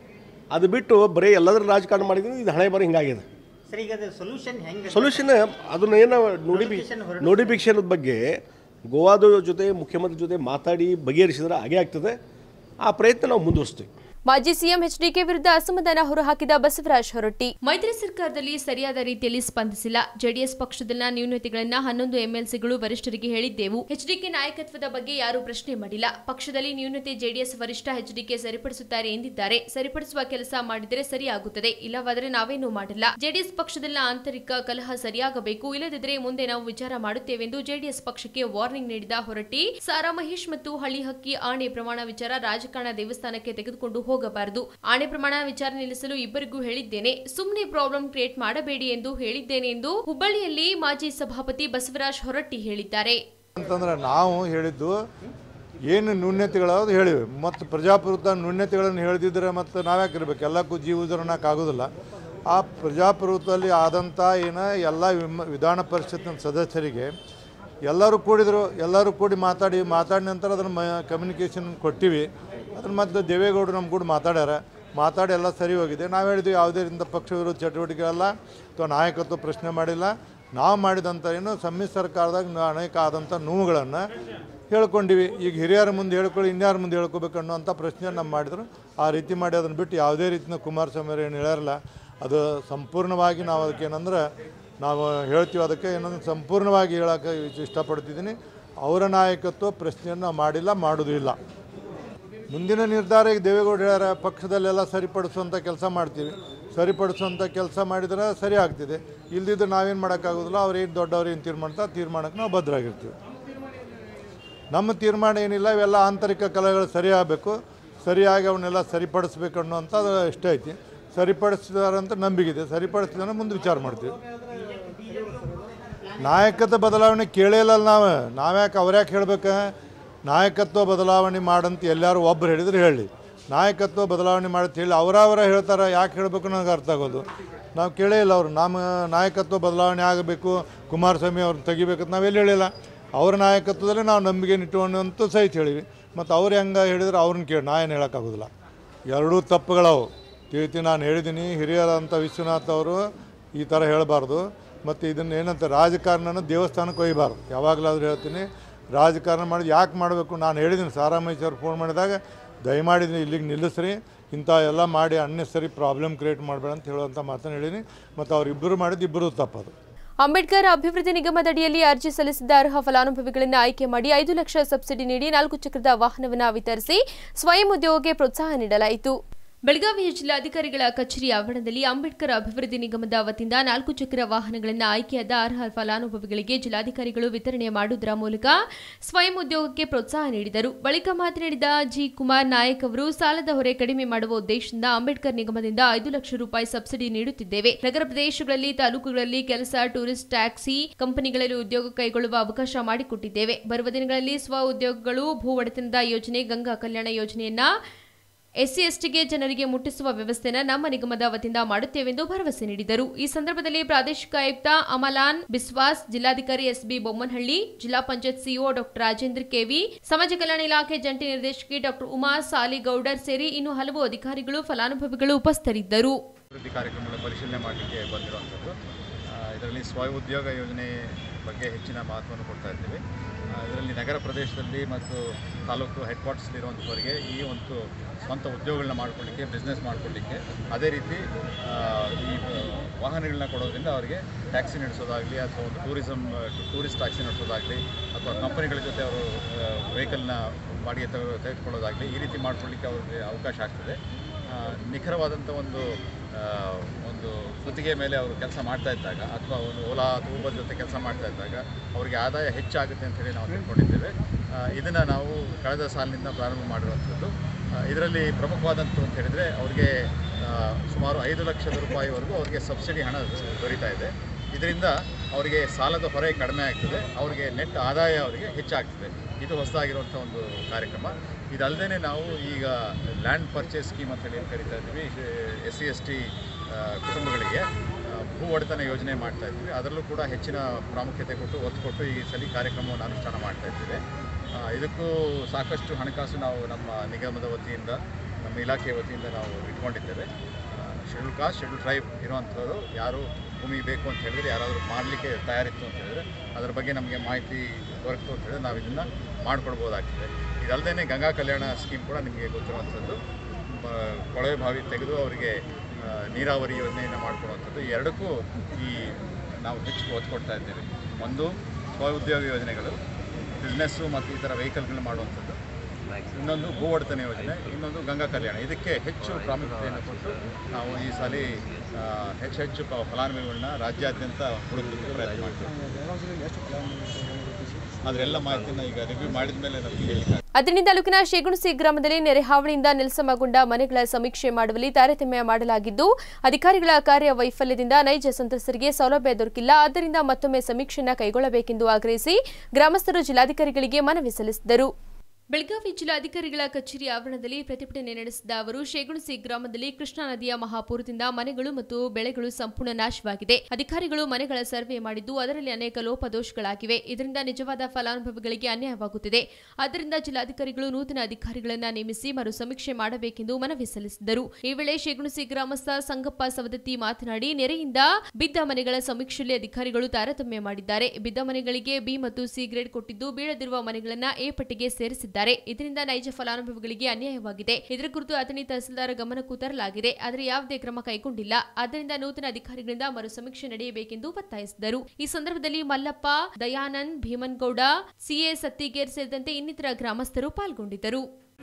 ಅದು ಬಿಟ್ಟು ಬರೀ ಎಲ್ಲದರ ರಾಜಕಾರಣ ಮಾಡಿದ್ರೆ ಇದು ಹಣೆ ಬರ ಹಿಂಗಾಗಿದೆ ಸರ್ ಈಗ ಅದು ಸೊಲ್ಯೂಷನ್ ಹೆಂಗೆ ಸೊಲ್ಯೂಷನ್ ಅದನ್ನ ಏನು ನೋಟಿಫಿ ನೋಟಿಫಿಕೇಶನ್ ಬಗ್ಗೆ ಗೋವಾದ ಜೊತೆ ಮುಖ್ಯಮಂತ್ರಿ ಜೊತೆ ಮಾತಾಡಿ ಬಗೆಹರಿಸಿದ್ರೆ ಹಾಗೆ ಆಗ್ತದೆ ಆ ಪ್ರಯತ್ನ ನಾವು ಮುಂದುವರಿಸ್ತೀವಿ ಮಾಜಿ ಸಿಎಂ ಎಚ್ಡಿಕೆ ವಿರುದ್ಧ ಅಸಮಾಧಾನ ಹೊರಹಾಕಿದ ಬಸವರಾಜ ಹೊರಟ್ಟಿ ಮೈತ್ರಿ ಸರ್ಕಾರದಲ್ಲಿ ಸರಿಯಾದ ರೀತಿಯಲ್ಲಿ ಸ್ಪಂದಿಸಿಲ್ಲ ಜೆಡಿಎಸ್ ಪಕ್ಷದಲ್ಲಿನ ನ್ಯೂನತೆಗಳನ್ನ ಹನ್ನೊಂದು ಎಂಎಲ್ಸಿಗಳು ವರಿಷ್ಠರಿಗೆ ಹೇಳಿದ್ದೆವು ಎಚ್ಡಿಕೆ ನಾಯಕತ್ವದ ಬಗ್ಗೆ ಯಾರೂ ಪ್ರಶ್ನೆ ಮಾಡಿಲ್ಲ ಪಕ್ಷದಲ್ಲಿ ನ್ಯೂನತೆ ಜೆಡಿಎಸ್ ವರಿಷ್ಠ ಎಚ್ಡಿಕೆ ಸರಿಪಡಿಸುತ್ತಾರೆ ಎಂದಿದ್ದಾರೆ ಸರಿಪಡಿಸುವ ಕೆಲಸ ಮಾಡಿದರೆ ಸರಿಯಾಗುತ್ತದೆ ಇಲ್ಲವಾದರೆ ನಾವೇನೂ ಮಾಡಿಲ್ಲ ಜೆಡಿಎಸ್ ಪಕ್ಷದಲ್ಲಿನ ಆಂತರಿಕ ಕಲಹ ಸರಿಯಾಗಬೇಕು ಇಲ್ಲದಿದ್ದರೆ ಮುಂದೆ ನಾವು ವಿಚಾರ ಮಾಡುತ್ತೇವೆಂದು ಜೆಡಿಎಸ್ ಪಕ್ಷಕ್ಕೆ ವಾರ್ನಿಂಗ್ ನೀಡಿದ ಹೊರಟ್ಟಿ ಸಾರಾ ಮಹೇಶ್ ಮತ್ತು ಹಳ್ಳಿಹಕ್ಕಿ ಆಣೆ ಪ್ರಮಾಣ ವಿಚಾರ ರಾಜಕಾರಣ ದೇವಸ್ಥಾನಕ್ಕೆ ತೆಗೆದುಕೊಂಡು ಹೋಗಬಾರದು ಆಣೆ ಪ್ರಮಾಣ ವಿಚಾರ ನಿಲ್ಲಿಸಲು ಇಬ್ಬರಿಗೂ ಹೇಳಿದ್ದೇನೆ ಸುಮ್ಮನೆ ಪ್ರಾಬ್ಲಮ್ ಕ್ರಿಯೇಟ್ ಮಾಡಬೇಡಿ ಎಂದು ಹೇಳಿದ್ದೇನೆ ಎಂದು ಹುಬ್ಬಳ್ಳಿಯಲ್ಲಿ ಮಾಜಿ ಸಭಾಪತಿ ಬಸವರಾಜ್ ಹೊರಟ್ಟಿ ಹೇಳಿದ್ದಾರೆ ಅಂತಂದ್ರೆ ನಾವು ಹೇಳಿದ್ದು ಏನು ನ್ಯೂನ್ಯತೆಗಳದು ಹೇಳಿವೆ ಮತ್ತು ಪ್ರಜಾಪ್ರಭುತ್ವ ನ್ಯೂನ್ಯತೆಗಳನ್ನು ಹೇಳ್ದಿದ್ರೆ ಮತ್ತು ನಾವ್ಯಾಕೆ ಇರಬೇಕು ಎಲ್ಲಕ್ಕೂ ಜೀವ ಆಗೋದಿಲ್ಲ ಆ ಪ್ರಜಾಪ್ರಭುತ್ವದಲ್ಲಿ ಆದಂಥ ಏನು ಎಲ್ಲ ವಿಮ ವಿಧಾನ ಪರಿಷತ್ತಿನ ಸದಸ್ಯರಿಗೆ ಎಲ್ಲರೂ ಕೂಡಿದರು ಎಲ್ಲರೂ ಕೂಡಿ ಮಾತಾಡಿ ಮಾತಾಡಿದ ನಂತರ ಅದನ್ನು ಮ ಕಮ್ಯುನಿಕೇಷನ್ ಕೊಟ್ಟಿವಿ ಅದನ್ನು ಮತ್ತು ದೇವೇಗೌಡರು ನಮ್ಮ ಕೂಡ ಮಾತಾಡ್ಯಾರ ಮಾತಾಡಿ ಎಲ್ಲ ಸರಿ ಹೋಗಿದೆ ನಾವು ಹೇಳಿದ್ವಿ ಯಾವುದೇ ರೀತಿಯ ಪಕ್ಷ ವಿರೋಧ ಚಟುವಟಿಕೆಗಳಲ್ಲ ಅಥವಾ ನಾಯಕತ್ವ ಪ್ರಶ್ನೆ ಮಾಡಿಲ್ಲ ನಾವು ಮಾಡಿದಂಥ ಏನು ಸಮ್ಮಿಶ್ರ ಸರ್ಕಾರದಾಗ ನ- ಅನೇಕ ಆದಂಥ ನೋವುಗಳನ್ನು ಹೇಳ್ಕೊಂಡಿವಿ ಈಗ ಹಿರಿಯರ ಮುಂದೆ ಹೇಳ್ಕೊಳ್ಳಿ ಇನ್ಯಾರ ಮುಂದೆ ಹೇಳ್ಕೊಬೇಕು ಅನ್ನೋಂಥ ಪ್ರಶ್ನೆ ನಮ್ಮ ಮಾಡಿದ್ರು ಆ ರೀತಿ ಮಾಡಿ ಅದನ್ನು ಬಿಟ್ಟು ಯಾವುದೇ ರೀತಿಯ ಕುಮಾರಸ್ವಾಮಿ ಅವರು ಏನು ಹೇಳ್ಯಾರಲ್ಲ ಅದು ಸಂಪೂರ್ಣವಾಗಿ ನಾವು ಅದಕ್ಕೆ ಏನಂದ್ರೆ ನಾವು ಹೇಳ್ತೀವಿ ಅದಕ್ಕೆ ಏನಂದ್ರೆ ಸಂಪೂರ್ಣವಾಗಿ ಹೇಳೋಕೆ ಇಷ್ಟಪಡ್ತಿದ್ದೀನಿ ಅವರ ನಾಯಕತ್ವ ಪ್ರಶ್ನೆಯನ್ನು ನಾವು ಮಾಡಿಲ್ಲ ಮಾಡೋದು ಇಲ್ಲ ಮುಂದಿನ ನಿರ್ಧಾರ ಈಗ ದೇವೇಗೌಡ ಹೇಳ್ಯಾರ ಪಕ್ಷದಲ್ಲೆಲ್ಲ ಸರಿಪಡಿಸುವಂಥ ಕೆಲಸ ಮಾಡ್ತೀವಿ ಸರಿಪಡಿಸುವಂಥ ಕೆಲಸ ಮಾಡಿದ್ರೆ ಸರಿ ಆಗ್ತಿದೆ ಇಲ್ದಿದ್ರೆ ನಾವೇನು ಮಾಡೋಕ್ಕಾಗೋದಿಲ್ಲ ಅವ್ರು ಏನು ದೊಡ್ಡವ್ರು ಏನು ತೀರ್ಮಾನ ತೀರ್ಮಾನಕ್ಕೆ ನಾವು ಭದ್ರಾಗಿರ್ತೀವಿ ನಮ್ಮ ತೀರ್ಮಾನ ಏನಿಲ್ಲ ಇವೆಲ್ಲ ಆಂತರಿಕ ಕಲೆಗಳು ಸರಿ ಆಗಬೇಕು ಸರಿಯಾಗಿ ಅವನ್ನೆಲ್ಲ ಸರಿಪಡಿಸ್ಬೇಕು ಅನ್ನೋಂಥದ್ದು ಇಷ್ಟ ಐತಿ ಸರಿಪಡಿಸಿದಾರಂತ ನಂಬಿಕೆ ಸರಿಪಡಿಸಿದ್ರೆ ಮುಂದೆ ವಿಚಾರ ಮಾಡ್ತೀವಿ ನಾಯಕತ್ವ ಬದಲಾವಣೆ ಕೇಳೇ ಇಲ್ಲ ನಾವು ನಾವ್ಯಾಕೆ ಅವ್ರ್ಯಾಕೆ ಹೇಳ್ಬೇಕು ನಾಯಕತ್ವ ಬದಲಾವಣೆ ಮಾಡಂತ ಎಲ್ಲರೂ ಒಬ್ರು ಹೇಳಿದ್ರೆ ಹೇಳಿ ನಾಯಕತ್ವ ಬದಲಾವಣೆ ಮಾಡಂತ ಹೇಳಿ ಅವರವರ ಹೇಳ್ತಾರೆ ಯಾಕೆ ಹೇಳಬೇಕು ನನಗೆ ಅರ್ಥ ಆಗೋದು ನಾವು ಕೇಳೇ ಇಲ್ಲ ಅವರು ನಮ್ಮ ನಾಯಕತ್ವ ಬದಲಾವಣೆ ಆಗಬೇಕು ಕುಮಾರಸ್ವಾಮಿ ಅವ್ರನ್ನ ತೆಗಿಬೇಕಂತ ನಾವೆಲ್ಲಿ ಹೇಳಿಲ್ಲ ಅವ್ರ ನಾಯಕತ್ವದಲ್ಲೇ ನಾವು ನಂಬಿಕೆ ಇಟ್ಟುಕೊಂಡಂತೂ ಸಹಿತ ಹೇಳಿವಿ ಮತ್ತು ಅವ್ರು ಹೆಂಗೆ ಹೇಳಿದ್ರೆ ಅವ್ರನ್ನ ಕೇಳಿ ನಾ ಏನು ಹೇಳೋಕ್ಕಾಗೋದಿಲ್ಲ ಎರಡೂ ತಪ್ಪುಗಳವು ತಿಳಿತಿ ನಾನು ಹೇಳಿದ್ದೀನಿ ಹಿರಿಯರಂಥ ವಿಶ್ವನಾಥ್ ಅವರು ಈ ಥರ ಹೇಳಬಾರ್ದು ಮತ್ತು ಇದನ್ನು ಏನಂತ ರಾಜಕಾರಣನ ದೇವಸ್ಥಾನಕ್ಕೆ ಒಯ್ಯಬಾರ್ದು ಯಾವಾಗಲಾದ್ರೂ ಹೇಳ್ತೀನಿ ರಾಜಕಾರಣ ಮಾಡಿ ಯಾಕೆ ಮಾಡಬೇಕು ನಾನು ಹೇಳಿದ್ದೀನಿ ಸಾರಾಮಹೇಶ್ ಅವ್ರು ಫೋನ್ ಮಾಡಿದಾಗ ದಯಮಾಡಿ ಇಲ್ಲಿಗೆ ನಿಲ್ಲಿಸ್ರಿ ಇಂಥ ಎಲ್ಲ ಮಾಡಿ ಅನ್ನೆಸರಿ ಪ್ರಾಬ್ಲಮ್ ಕ್ರಿಯೇಟ್ ಮಾಡಬೇಡ ಅಂತ ಹೇಳುವಂಥ ಮಾತನ್ನು ಹೇಳಿದ್ದೀನಿ ಮತ್ತು ಅವರಿಬ್ಬರು ಮಾಡಿದ್ದು ಇಬ್ಬರು ತಪ್ಪದು ಅಂಬೇಡ್ಕರ್ ಅಭಿವೃದ್ಧಿ ನಿಗಮದಡಿಯಲ್ಲಿ ಅರ್ಜಿ ಸಲ್ಲಿಸಿದ್ದ ಅರ್ಹ ಫಲಾನುಭವಿಗಳನ್ನು ಆಯ್ಕೆ ಮಾಡಿ ಐದು ಲಕ್ಷ ಸಬ್ಸಿಡಿ ನೀಡಿ ನಾಲ್ಕು ಚಕ್ರದ ವಾಹನವನ್ನು ವಿತರಿಸಿ ಸ್ವಯಂ ಉದ್ಯೋಗಕ್ಕೆ ಪ್ರೋತ್ಸಾಹ ನೀಡಲಾಯಿತು ಬೆಳಗಾವಿಯ ಜಿಲ್ಲಾಧಿಕಾರಿಗಳ ಕಚೇರಿ ಆವರಣದಲ್ಲಿ ಅಂಬೇಡ್ಕರ್ ಅಭಿವೃದ್ಧಿ ನಿಗಮದ ವತಿಯಿಂದ ನಾಲ್ಕು ಚಕ್ರ ವಾಹನಗಳನ್ನು ಆಯ್ಕೆಯಾದ ಅರ್ಹ ಫಲಾನುಭವಿಗಳಿಗೆ ಜಿಲ್ಲಾಧಿಕಾರಿಗಳು ವಿತರಣೆ ಮಾಡುವುದರ ಮೂಲಕ ಸ್ವಯಂ ಉದ್ಯೋಗಕ್ಕೆ ಪ್ರೋತ್ಸಾಹ ನೀಡಿದರು ಬಳಿಕ ಮಾತನಾಡಿದ ಜಿ ಕುಮಾರ್ ನಾಯಕ್ ಅವರು ಸಾಲದ ಹೊರೆ ಕಡಿಮೆ ಮಾಡುವ ಉದ್ದೇಶದಿಂದ ಅಂಬೇಡ್ಕರ್ ನಿಗಮದಿಂದ ಐದು ಲಕ್ಷ ರೂಪಾಯಿ ಸಬ್ಸಿಡಿ ನೀಡುತ್ತಿದ್ದೇವೆ ನಗರ ಪ್ರದೇಶಗಳಲ್ಲಿ ತಾಲೂಕುಗಳಲ್ಲಿ ಕೆಲಸ ಟೂರಿಸ್ಟ್ ಟ್ಯಾಕ್ಸಿ ಕಂಪನಿಗಳಲ್ಲಿ ಉದ್ಯೋಗ ಕೈಗೊಳ್ಳುವ ಅವಕಾಶ ಮಾಡಿಕೊಟ್ಟಿದ್ದೇವೆ ಬರುವ ದಿನಗಳಲ್ಲಿ ಸ್ವ ಉದ್ಯೋಗಗಳು ಭೂ ಒಡೆತನದ ಯೋಜನೆ ಗಂಗಾ ಕಲ್ಯಾಣ ಯೋಜನೆಯನ್ನ ಎಸ್ಸಿ ಎಸ್ಟಿಗೆ ಜನರಿಗೆ ಮುಟ್ಟಿಸುವ ವ್ಯವಸ್ಥೆನ ನಮ್ಮ ನಿಗಮದ ವತಿಯಿಂದ ಮಾಡುತ್ತೇವೆಂದು ಭರವಸೆ ನೀಡಿದರು ಈ ಸಂದರ್ಭದಲ್ಲಿ ಪ್ರಾದೇಶಿಕ ಆಯುಕ್ತ ಅಮಲಾನ್ ಬಿಸ್ವಾಸ್ ಜಿಲ್ಲಾಧಿಕಾರಿ ಎಸ್ಬಿ ಬೊಮ್ಮನಹಳ್ಳಿ ಜಿಲ್ಲಾ panchayat CEO doctor Rajendra KV ಸಮಾಜ ಕಲ್ಯಾಣ ಇಲಾಖೆ ಜಂಟಿ ನಿರ್ದೇಶಕಿ ಡಾಕ್ಟರ್ ಉಮಾ ಸಾಲಿಗೌಡರ್ ಸೇರಿ ಇನ್ನು ಹಲವು ಅಧಿಕಾರಿಗಳು ಫಲಾನುಭವಿಗಳು ಉಪಸ್ಥಿತರಿದ್ದರು ಅಭಿವೃದ್ಧಿ ಕಾರ್ಯಕ್ರಮಗಳ ಪರಿಶೀಲನೆ ಮಾಡಲಿಕ್ಕೆ ಬಂದಿರುವಂಥದ್ದು ಆ, ಇದರಲ್ಲಿ ಸ್ವಯಂ ಉದ್ಯೋಗ ಯೋಜನೆ ಬಗ್ಗೆ ಹೆಚ್ಚಿನ ಮಹತ್ವವನ್ನು ಕೊಡ್ತಾ ಇದ್ದೀವಿ ಆ, ಇದರಲ್ಲಿ ನಗರ ಪ್ರದೇಶದಲ್ಲಿ ಮತ್ತು ತಾಲೂಕು ಹೆಡ್ ಕ್ವಾರ್ಟರ್ಸ್ಲಿರುವಂಥವರಿಗೆ ಈ ಒಂದು ಸ್ವಂತ ಉದ್ಯೋಗಗಳನ್ನ ಮಾಡ್ಕೊಳ್ಳಿಕ್ಕೆ ಬಿಸ್ನೆಸ್ ಮಾಡ್ಕೊಳ್ಳಿಕ್ಕೆ ಅದೇ ರೀತಿ ಆ, ಈ ಆ, ವಾಹನಗಳನ್ನ ಕೊಡೋದ್ರಿಂದ ಅವರಿಗೆ ಟ್ಯಾಕ್ಸಿ ನಡೆಸೋದಾಗಲಿ ಅಥವಾ ಒಂದು ಟೂರಿಸಮ್ ಟೂರಿಸ್ಟ್ ಟ್ಯಾಕ್ಸಿ ನಡೆಸೋದಾಗಲಿ ಅಥವಾ ಕಂಪನಿಗಳ ಜೊತೆ ಅವರು ವೆಹಿಕಲ್ನ ಬಾಡಿಗೆ ತೆಗೆ ತೆಗೆದುಕೊಳ್ಳೋದಾಗಲಿ ಈ ರೀತಿ ಮಾಡ್ಕೊಳ್ಳಿಕ್ಕೆ ಅವ್ರಿಗೆ ಅವಕಾಶ ಆಗ್ತದೆ ಆ, ನಿಖರವಾದಂಥ ಒಂದು ಆ, ಒಂದು ಗುತ್ತಿಗೆ ಮೇಲೆ ಅವರು ಕೆಲಸ ಮಾಡ್ತಾ ಇದ್ದಾಗ ಅಥವಾ ಒಂದು ಓಲಾ ಅಥವಾ ಊಬರ್ ಜೊತೆ ಕೆಲಸ ಮಾಡ್ತಾ ಇದ್ದಾಗ ಅವರಿಗೆ ಆದಾಯ ಹೆಚ್ಚಾಗುತ್ತೆ ಅಂತೇಳಿ ನಾವು ತಿಳ್ಕೊಂಡಿದ್ದೇವೆ ಇದನ್ನು ನಾವು ಕಳೆದ ಸಾಲಿನಿಂದ ಪ್ರಾರಂಭ ಮಾಡಿರುವಂಥದ್ದು ಆ, ಇದರಲ್ಲಿ ಪ್ರಮುಖವಾದಂಥ ಅಂತ ಹೇಳಿದರೆ ಅವರಿಗೆ ಆ, ಸುಮಾರು ಐದು ಲಕ್ಷದ ರೂಪಾಯಿವರೆಗೂ ಅವರಿಗೆ ಸಬ್ಸಿಡಿ ಹಣ ದೊರೀತಾ ಇದೆ ಇದರಿಂದ ಅವರಿಗೆ ಸಾಲದ ಹೊರೆ ಕಡಿಮೆ ಆಗ್ತದೆ ಅವರಿಗೆ ನೆಟ್ ಆದಾಯ ಅವರಿಗೆ ಹೆಚ್ಚಾಗ್ತದೆ ಇದು ಹೊಸದಾಗಿರುವಂಥ ಒಂದು ಕಾರ್ಯಕ್ರಮ ಇದಲ್ಲದೆ ನಾವು ಈಗ ಲ್ಯಾಂಡ್ ಪರ್ಚೇಸ್ ಸ್ಕೀಮ್ ಅಂತ ಹೇಳಿ ಏನು ಕರಿತಾ ಇದ್ದೀವಿ ಎಸ್ ಸಿ ಎಸ್ ಟಿ ಕುಟುಂಬಗಳಿಗೆ ಆ, ಭೂ ಒಡೆತನ ಯೋಜನೆ ಮಾಡ್ತಾ ಇದ್ದೀವಿ ಅದರಲ್ಲೂ ಕೂಡ ಹೆಚ್ಚಿನ ಪ್ರಾಮುಖ್ಯತೆ ಕೊಟ್ಟು ಒತ್ತು ಕೊಟ್ಟು ಈ ಸಲ ಕಾರ್ಯಕ್ರಮವನ್ನು ಅನುಷ್ಠಾನ ಮಾಡ್ತಾ ಇದ್ದೇವೆ ಆ, ಇದಕ್ಕೂ ಸಾಕಷ್ಟು ಹಣಕಾಸು ನಾವು ನಮ್ಮ ನಿಗಮದ ವತಿಯಿಂದ ನಮ್ಮ ಇಲಾಖೆಯ ವತಿಯಿಂದ ನಾವು ಇಟ್ಕೊಂಡಿದ್ದೇವೆ ಶೆಡ್ಯೂಲ್ ಕಾಸ್ಟ್ ಶೆಡ್ಯೂಲ್ ಟ್ರೈಬ್ ಇರುವಂಥವ್ರು ಯಾರು ಭೂಮಿ ಬೇಕು ಅಂತ ಹೇಳಿದ್ರೆ ಯಾರಾದರೂ ಮಾಡಲಿಕ್ಕೆ ತಯಾರಿತ್ತು ಅಂತ ಹೇಳಿದ್ರೆ ಅದರ ಬಗ್ಗೆ ನಮಗೆ ಮಾಹಿತಿ ದೊರಕಿತು ಅಂತ ಹೇಳಿದ್ರೆ ನಾವು ಇದನ್ನು ಮಾಡಿಕೊಡ್ಬೋದಾಗ್ತದೆ ಇದಲ್ಲದೆ ಗಂಗಾ ಕಲ್ಯಾಣ ಸ್ಕೀಮ್ ಕೂಡ ನಿಮಗೆ ಗೊತ್ತಿರುವಂಥದ್ದು ಮ- ಕೊಳವೆ ಬಾವಿ ತೆಗೆದು ಅವರಿಗೆ ಆ, ನೀರಾವರಿ ಯೋಜನೆಯನ್ನು ಮಾಡಿಕೊಡುವಂಥದ್ದು ಈ ಎರಡಕ್ಕೂ ಈ ನಾವು ಹೆಚ್ಚು ಒತ್ತು ಕೊಡ್ತಾ ಇದ್ದೇವೆ ಒಂದು ಸ್ವ ಉದ್ಯೋಗ ಯೋಜನೆಗಳು ಬಿಸ್ನೆಸ್ಸು ಮತ್ತು ಈ ಥರ ವೆಹಿಕಲ್ಗಳು ಮಾಡುವಂಥದ್ದು ಇನ್ನೊಂದು ಭೂ ಒಡೆತನ ಯೋಜನೆ ಇನ್ನೊಂದು ಗಂಗಾ ಕಲ್ಯಾಣ ಇದಕ್ಕೆ ಹೆಚ್ಚು ಪ್ರಾಮುಖ್ಯತೆಯನ್ನು ಕೊಟ್ಟು ನಾವು ಈ ಸಲ ಆ, ಹೆಚ್ಚು ಹೆಚ್ಚು ಪ- ಫಲಾನುಭವಿಗಳನ್ನ ರಾಜ್ಯಾದ್ಯಂತ ಹುಡುಕಲಿಕ್ಕೆ ಪ್ರಯತ್ನ ಮಾಡ್ತೀವಿ ಅದರೆಲ್ಲ ಮಾಹಿತಿನ ಈಗ ರಿವ್ಯೂ ಮಾಡಿದ ಮೇಲೆ ನಮಗೆ ಹೇಳಿಕ್ಕೆ ಅದರಿಂದ ತಾಲೂಕಿನ ಶೇಗುಣಸಿ ಗ್ರಾಮದಲ್ಲಿ ನೆರೆ ಹಾವಳಿಯಿಂದ ನೆಲಸಮಗೊಂಡ ಮನೆಗಳ ಸಮೀಕ್ಷೆ ಮಾಡುವಲ್ಲಿ ತಾರತಮ್ಯ ಮಾಡಲಾಗಿದ್ದು ಅಧಿಕಾರಿಗಳ ಕಾರ್ಯ ವೈಫಲ್ಯದಿಂದ ನೈಜ ಸಂತ್ರಸ್ತರಿಗೆ ಸೌಲಭ್ಯ ದೊರಕಿಲ್ಲ ಆದ್ದರಿಂದ ಮತ್ತೊಮ್ಮೆ ಸಮೀಕ್ಷೆಯನ್ನು ಕೈಗೊಳ್ಳಬೇಕೆಂದು ಆಗ್ರಹಿಸಿ ಗ್ರಾಮಸ್ಥರು ಜಿಲ್ಲಾಧಿಕಾರಿಗಳಿಗೆ ಮನವಿ ಸಲ್ಲಿಸಿದರು ಬೆಳಗಾವಿ ಜಿಲ್ಲಾಧಿಕಾರಿಗಳ ಕಚೇರಿ ಆವರಣದಲ್ಲಿ ಪ್ರತಿಭಟನೆ ನಡೆಸಿದ ಅವರು ಶೇಗುಣಸಿ ಗ್ರಾಮದಲ್ಲಿ ಕೃಷ್ಣಾ ನದಿಯ ಮಹಾಪೂರದಿಂದ ಮನೆಗಳು ಮತ್ತು ಬೆಳೆಗಳು ಸಂಪೂರ್ಣ ನಾಶವಾಗಿದೆ ಅಧಿಕಾರಿಗಳು ಮನೆಗಳ ಸರ್ವೆ ಮಾಡಿದ್ದು ಅದರಲ್ಲಿ ಅನೇಕ ಲೋಪದೋಷಗಳಾಗಿವೆ ಇದರಿಂದ ನಿಜವಾದ ಫಲಾನುಭವಿಗಳಿಗೆ ಅನ್ಯಾಯವಾಗುತ್ತಿದೆ ಆದ್ದರಿಂದ ಜಿಲ್ಲಾಧಿಕಾರಿಗಳು ನೂತನ ಅಧಿಕಾರಿಗಳನ್ನ ನೇಮಿಸಿ ಮರು ಸಮೀಕ್ಷೆ ಮಾಡಬೇಕೆಂದು ಮನವಿ ಸಲ್ಲಿಸಿದರು ಈ ವೇಳೆ ಶೇಗುಣಸಿ ಗ್ರಾಮಸ್ಥ ಸಂಗಪ್ಪ ಸವದತ್ತಿ ಮಾತನಾಡಿ ನೆರೆಯಿಂದ ಬಿದ್ದ ಮನೆಗಳ ಸಮೀಕ್ಷೆಯಲ್ಲಿ ಅಧಿಕಾರಿಗಳು ತಾರತಮ್ಯ ಮಾಡಿದ್ದಾರೆ ಬಿದ್ದ ಮನೆಗಳಿಗೆ ಬಿ ಮತ್ತು ಸಿ ಗ್ರೇಡ್ ಕೊಟ್ಟಿದ್ದು ಬೀಳದಿರುವ ಮನೆಗಳನ್ನ ಎ ಪಟ್ಟಿಗೆ ಸೇರಿಸಿದ್ದಾರೆ ಇದರಿಂದ ನೈಜ ಫಲಾನುಭವಿಗಳಿಗೆ ಅನ್ಯಾಯವಾಗಿದೆ ಇದರ ಕುರಿತು ಅಥಣಿ ತಹಸೀಲ್ದಾರ್ ಗಮನಕ್ಕೂ ತರಲಾಗಿದೆ ಆದರೆ ಯಾವುದೇ ಕ್ರಮ ಕೈಗೊಂಡಿಲ್ಲ ಆದ್ದರಿಂದ ನೂತನ ಅಧಿಕಾರಿಗಳಿಂದ ಮರು ಸಮೀಕ್ಷೆ ನಡೆಯಬೇಕೆಂದು ಒತ್ತಾಯಿಸಿದರು ಈ ಸಂದರ್ಭದಲ್ಲಿ ಮಲ್ಲಪ್ಪ ದಯಾನಂದ್ ಭೀಮನ್ಗೌಡ ಸಿಎ ಸತ್ತಿಗೇರ್ ಸೇರಿದಂತೆ ಇನ್ನಿತರ ಗ್ರಾಮಸ್ಥರು ಪಾಲ್ಗೊಂಡಿದ್ದರು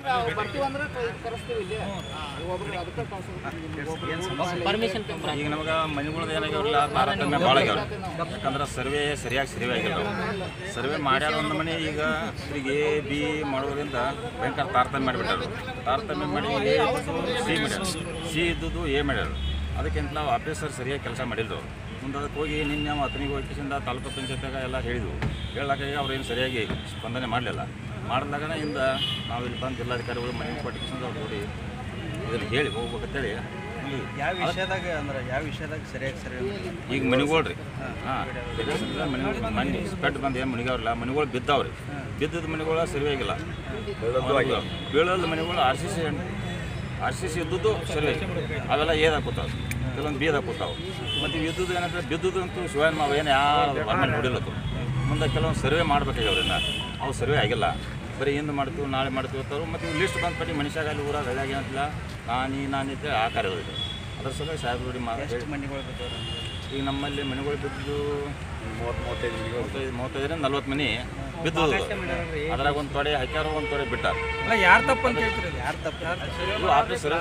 ಪರ್ಮಿಷನ್ ಈಗ ನಮಗೆ ಮನೆಗಳದ್ದು ಏನಾಗ್ಯಾವಲ್ಲ ತಾರತಮ್ಯ ಭಾಳ ಆಗ್ಯಾವ ಯಾಕಂದ್ರೆ ಸರ್ವೆ ಸರಿಯಾಗಿ ಸರ್ವೆ ಆಗಿಲ್ಲ ಸರ್ವೆ ಮಾಡ್ಯಾರ ಒಂದು ಮನೆ ಈಗ ಈಗ ಎ ಬಿ ಮಾಡೋದ್ರಿಂದ ಭಯಂಕರ ತಾರತಮ್ಯ ಮಾಡಿಬಿಟ್ಟಾರು ತಾರತಮ್ಯ ಮಾಡಿ ಎ ಇದ್ದದ್ದು ಸಿ ಮಾಡ್ಯಾರ ಸಿ ಇದ್ದದ್ದು ಎ ಮಾಡ್ಯಾರ ಅದಕ್ಕಿಂತ ನಾವು ಆಫೀಸರ್ ಸರಿಯಾಗಿ ಕೆಲಸ ಮಾಡಿಲ್ಲ ಅವ್ರು ಮುಂದೆ ಅದಕ್ಕೆ ಹೋಗಿ ನಿನ್ನೆ ನಾವು ಹತ್ತನಿಗೆ ಹೋಗಿಸಿಂದ ತಾಲೂಕು ಪಂಚಾಯತ್ಯಾಗ ಎಲ್ಲ ಹೇಳಿದ್ವು ಹೇಳಕ್ಕಾಗಿ ಅವ್ರೇನು ಸರಿಯಾಗಿ ಸ್ಪಂದನೆ ಮಾಡಲಿಲ್ಲ ಮಾಡಿದಾಗನ ಇಂದ ನಾವು ಇಲ್ಲಿ ಬಂದು ಜಿಲ್ಲಾಧಿಕಾರಿಗಳು ಮನೆ ಕೊಟ್ಟಿಸಿಂದ ಅವ್ರು ನೋಡಿ ಇದನ್ನು ಹೇಳಿ ಹೋಗ್ಬೇಕಂತೇಳಿ ಯಾವ ವಿಷಯದಾಗ ಅಂದ್ರೆ ಯಾವ ವಿಷಯದಾಗ ಸರಿಯಾಗಿ ಸರಿ ಈಗ ಮನೆಗಳು ರೀ ಹಾಂ ಮನೆಗಳು ಮನೆ ಸ್ಪೆಡ್ ಬಂದು ಏನು ಮನೆಗವ್ರಲ್ಲ ಮನೆಗಳು ಬಿದ್ದಾವ್ರಿ ಬಿದ್ದದ ಮನೆಗಳು ಸರಿಯಾಗಿಲ್ಲ ಬೀಳದ ಮನೆಗಳು R C C R C C ಇದ್ದದ್ದು ಸರಿ ಅವೆಲ್ಲ ಏದಾಗ ಕೂತಾವ ಕೆಲವೊಂದು ಬೀದಾಗ ಕೂತಾವ ಮತ್ತು ಇದ್ದದ್ದು ಏನಂದ್ರೆ ಬಿದ್ದದ್ದು ಅಂತೂ ಶಿವನ್ ಮಾವು ಏನು ಯಾರು ಆಮೇಲೆ ನೋಡಿಲ್ಲತ್ತು ಮುಂದೆ ಕೆಲವೊಂದು ಸರ್ವೆ ಮಾಡ್ಬೇಕಾಗ್ಯವ್ರಿಂದ ಅವು ಸರ್ವೆ ಆಗಿಲ್ಲ ಬರೀ ಇಂದು ಮಾಡ್ತೀವಿ ನಾಳೆ ಮಾಡ್ತೀವಿ ಅಂತಾರೆ ಮತ್ತು ಇವು ಲಿಸ್ಟ್ ಬಂದು ಪಟ್ಟಿ ಮನುಷ್ಯಾಗ ಅಲ್ಲಿ ಊರಾಗ ಹಳ್ಳಿಯಾಗ ಏನಂತಿಲ್ಲ ನಾನಿ ನಾನಿದ್ದೆ ಆ ಕಾರ್ಯದ ಅದ್ರ ಸಲುವಾಗಿ ಸಾಹೇಬ್ರು ಮಾಡಿ ಎಷ್ಟು ಮನೆಗಳು ಬಿದ್ದವ್ರು ಈಗ ನಮ್ಮಲ್ಲಿ ಮನೆಗಳು ಬಿದ್ದು ಮೂವತ್ತೈದು ಮೂವತ್ತೈದರಿಂದ ನಲ್ವತ್ತು ಮನಿ ಬಿದ್ದು ಅದ್ರಾಗ ಒಂದು ತೊಡೆ ಹಾಕ್ಯಾರ ಒಂದು ತೊಡೆ ಬಿಟ್ಟಾರ ಅಲ್ಲ ಯಾರು ತಪ್ಪು ಅಂತ ಹೇಳ್ತೀರಿ ಯಾರು ತಪ್ಪು ಇದು ಆಫೀಸರ್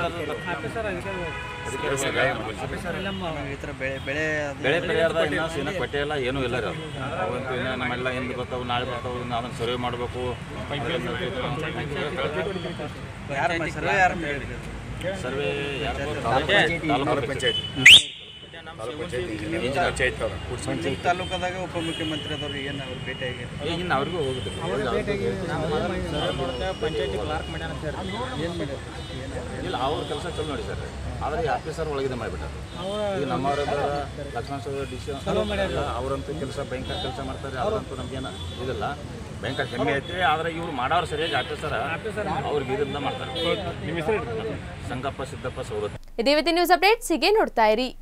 ಈ ಥರ ಬೆಳೆ ಬೆಳೆ ಅದು- ಬೆಳೆ ಪರಿಹಾರದ ಇನ್ನೂ ಸೀನ ಕೊಟ್ಟೆ ಇಲ್ಲ ಏನೂ ಇಲ್ಲ ರೀ ಅದು ಅವಂತೂ ಇನ್ನೂ ನಮ್ಮೆಲ್ಲ ಎಂದು ಬರ್ತಾವೆ ನಾಳೆ ಬರ್ತಾವೆ ಇನ್ನು ಅದನ್ನು ಸರ್ವೆ ಮಾಡಬೇಕು ಯಾರು ಮಾಡಿ- ಸರ್ವೆ ಯಾರು ಮಾಡಿದ್ರು? ಸರ್ವೆ ಯಾರು ತಾಲೂಕು ಪಂಚಾಯತ್ ನಿಮ್ಮ ತಾಲೂಕದಾಗ ಉಪಮುಖ್ಯಮಂತ್ರಿ ಅದವ್ರು ಏನು ಅವ್ರು ಭೇಟಿಯಾಗಿ ಈಗ ಇನ್ನು ಅವ್ರಿಗೂ ಹೋಗುತ್ತೆ ಇಲ್ಲ ಅವ್ರ ಕೆಲಸ ಚಲೋ ನೋಡಿ ಸರ್ ಆದರೆ ಈ ಆಫೀಸರ್ ಒಳಗಿದೆ ಮಾಡಿಬಿಟ್ಟಾರೆ ಈಗ ನಮ್ಮವ್ರ ಲಕ್ಷ್ಮಣ ಸೌದ ಡಿ ಸಿ ಅವರಂತೂ ಕೆಲಸ ಭಯಂಕರ ಕೆಲಸ ಮಾಡ್ತಾರೆ ಅವರಂತೂ ನಮಗೇನು ಇದಿಲ್ಲ ಭಯಂಕರ ಹೆಮ್ಮೆ ಐತಿ ಆದರೆ ಇವ್ರು ಮಾಡೋರು ಸರಿಯಾಗಿ ಆಫೀಸರ ಅವ್ರಿಗೆ ಇದರಿಂದ ಮಾಡ್ತಾರೆ ಸಂಗಪ್ಪ ಸಿದ್ದಪ್ಪ ಸೌದತ್ತಿ ಇದೇ ನ್ಯೂಸ್ ಅಪ್ಡೇಟ್ಸ್ ಹೀಗೆ ನೋಡ್ತಾ ಇರಿ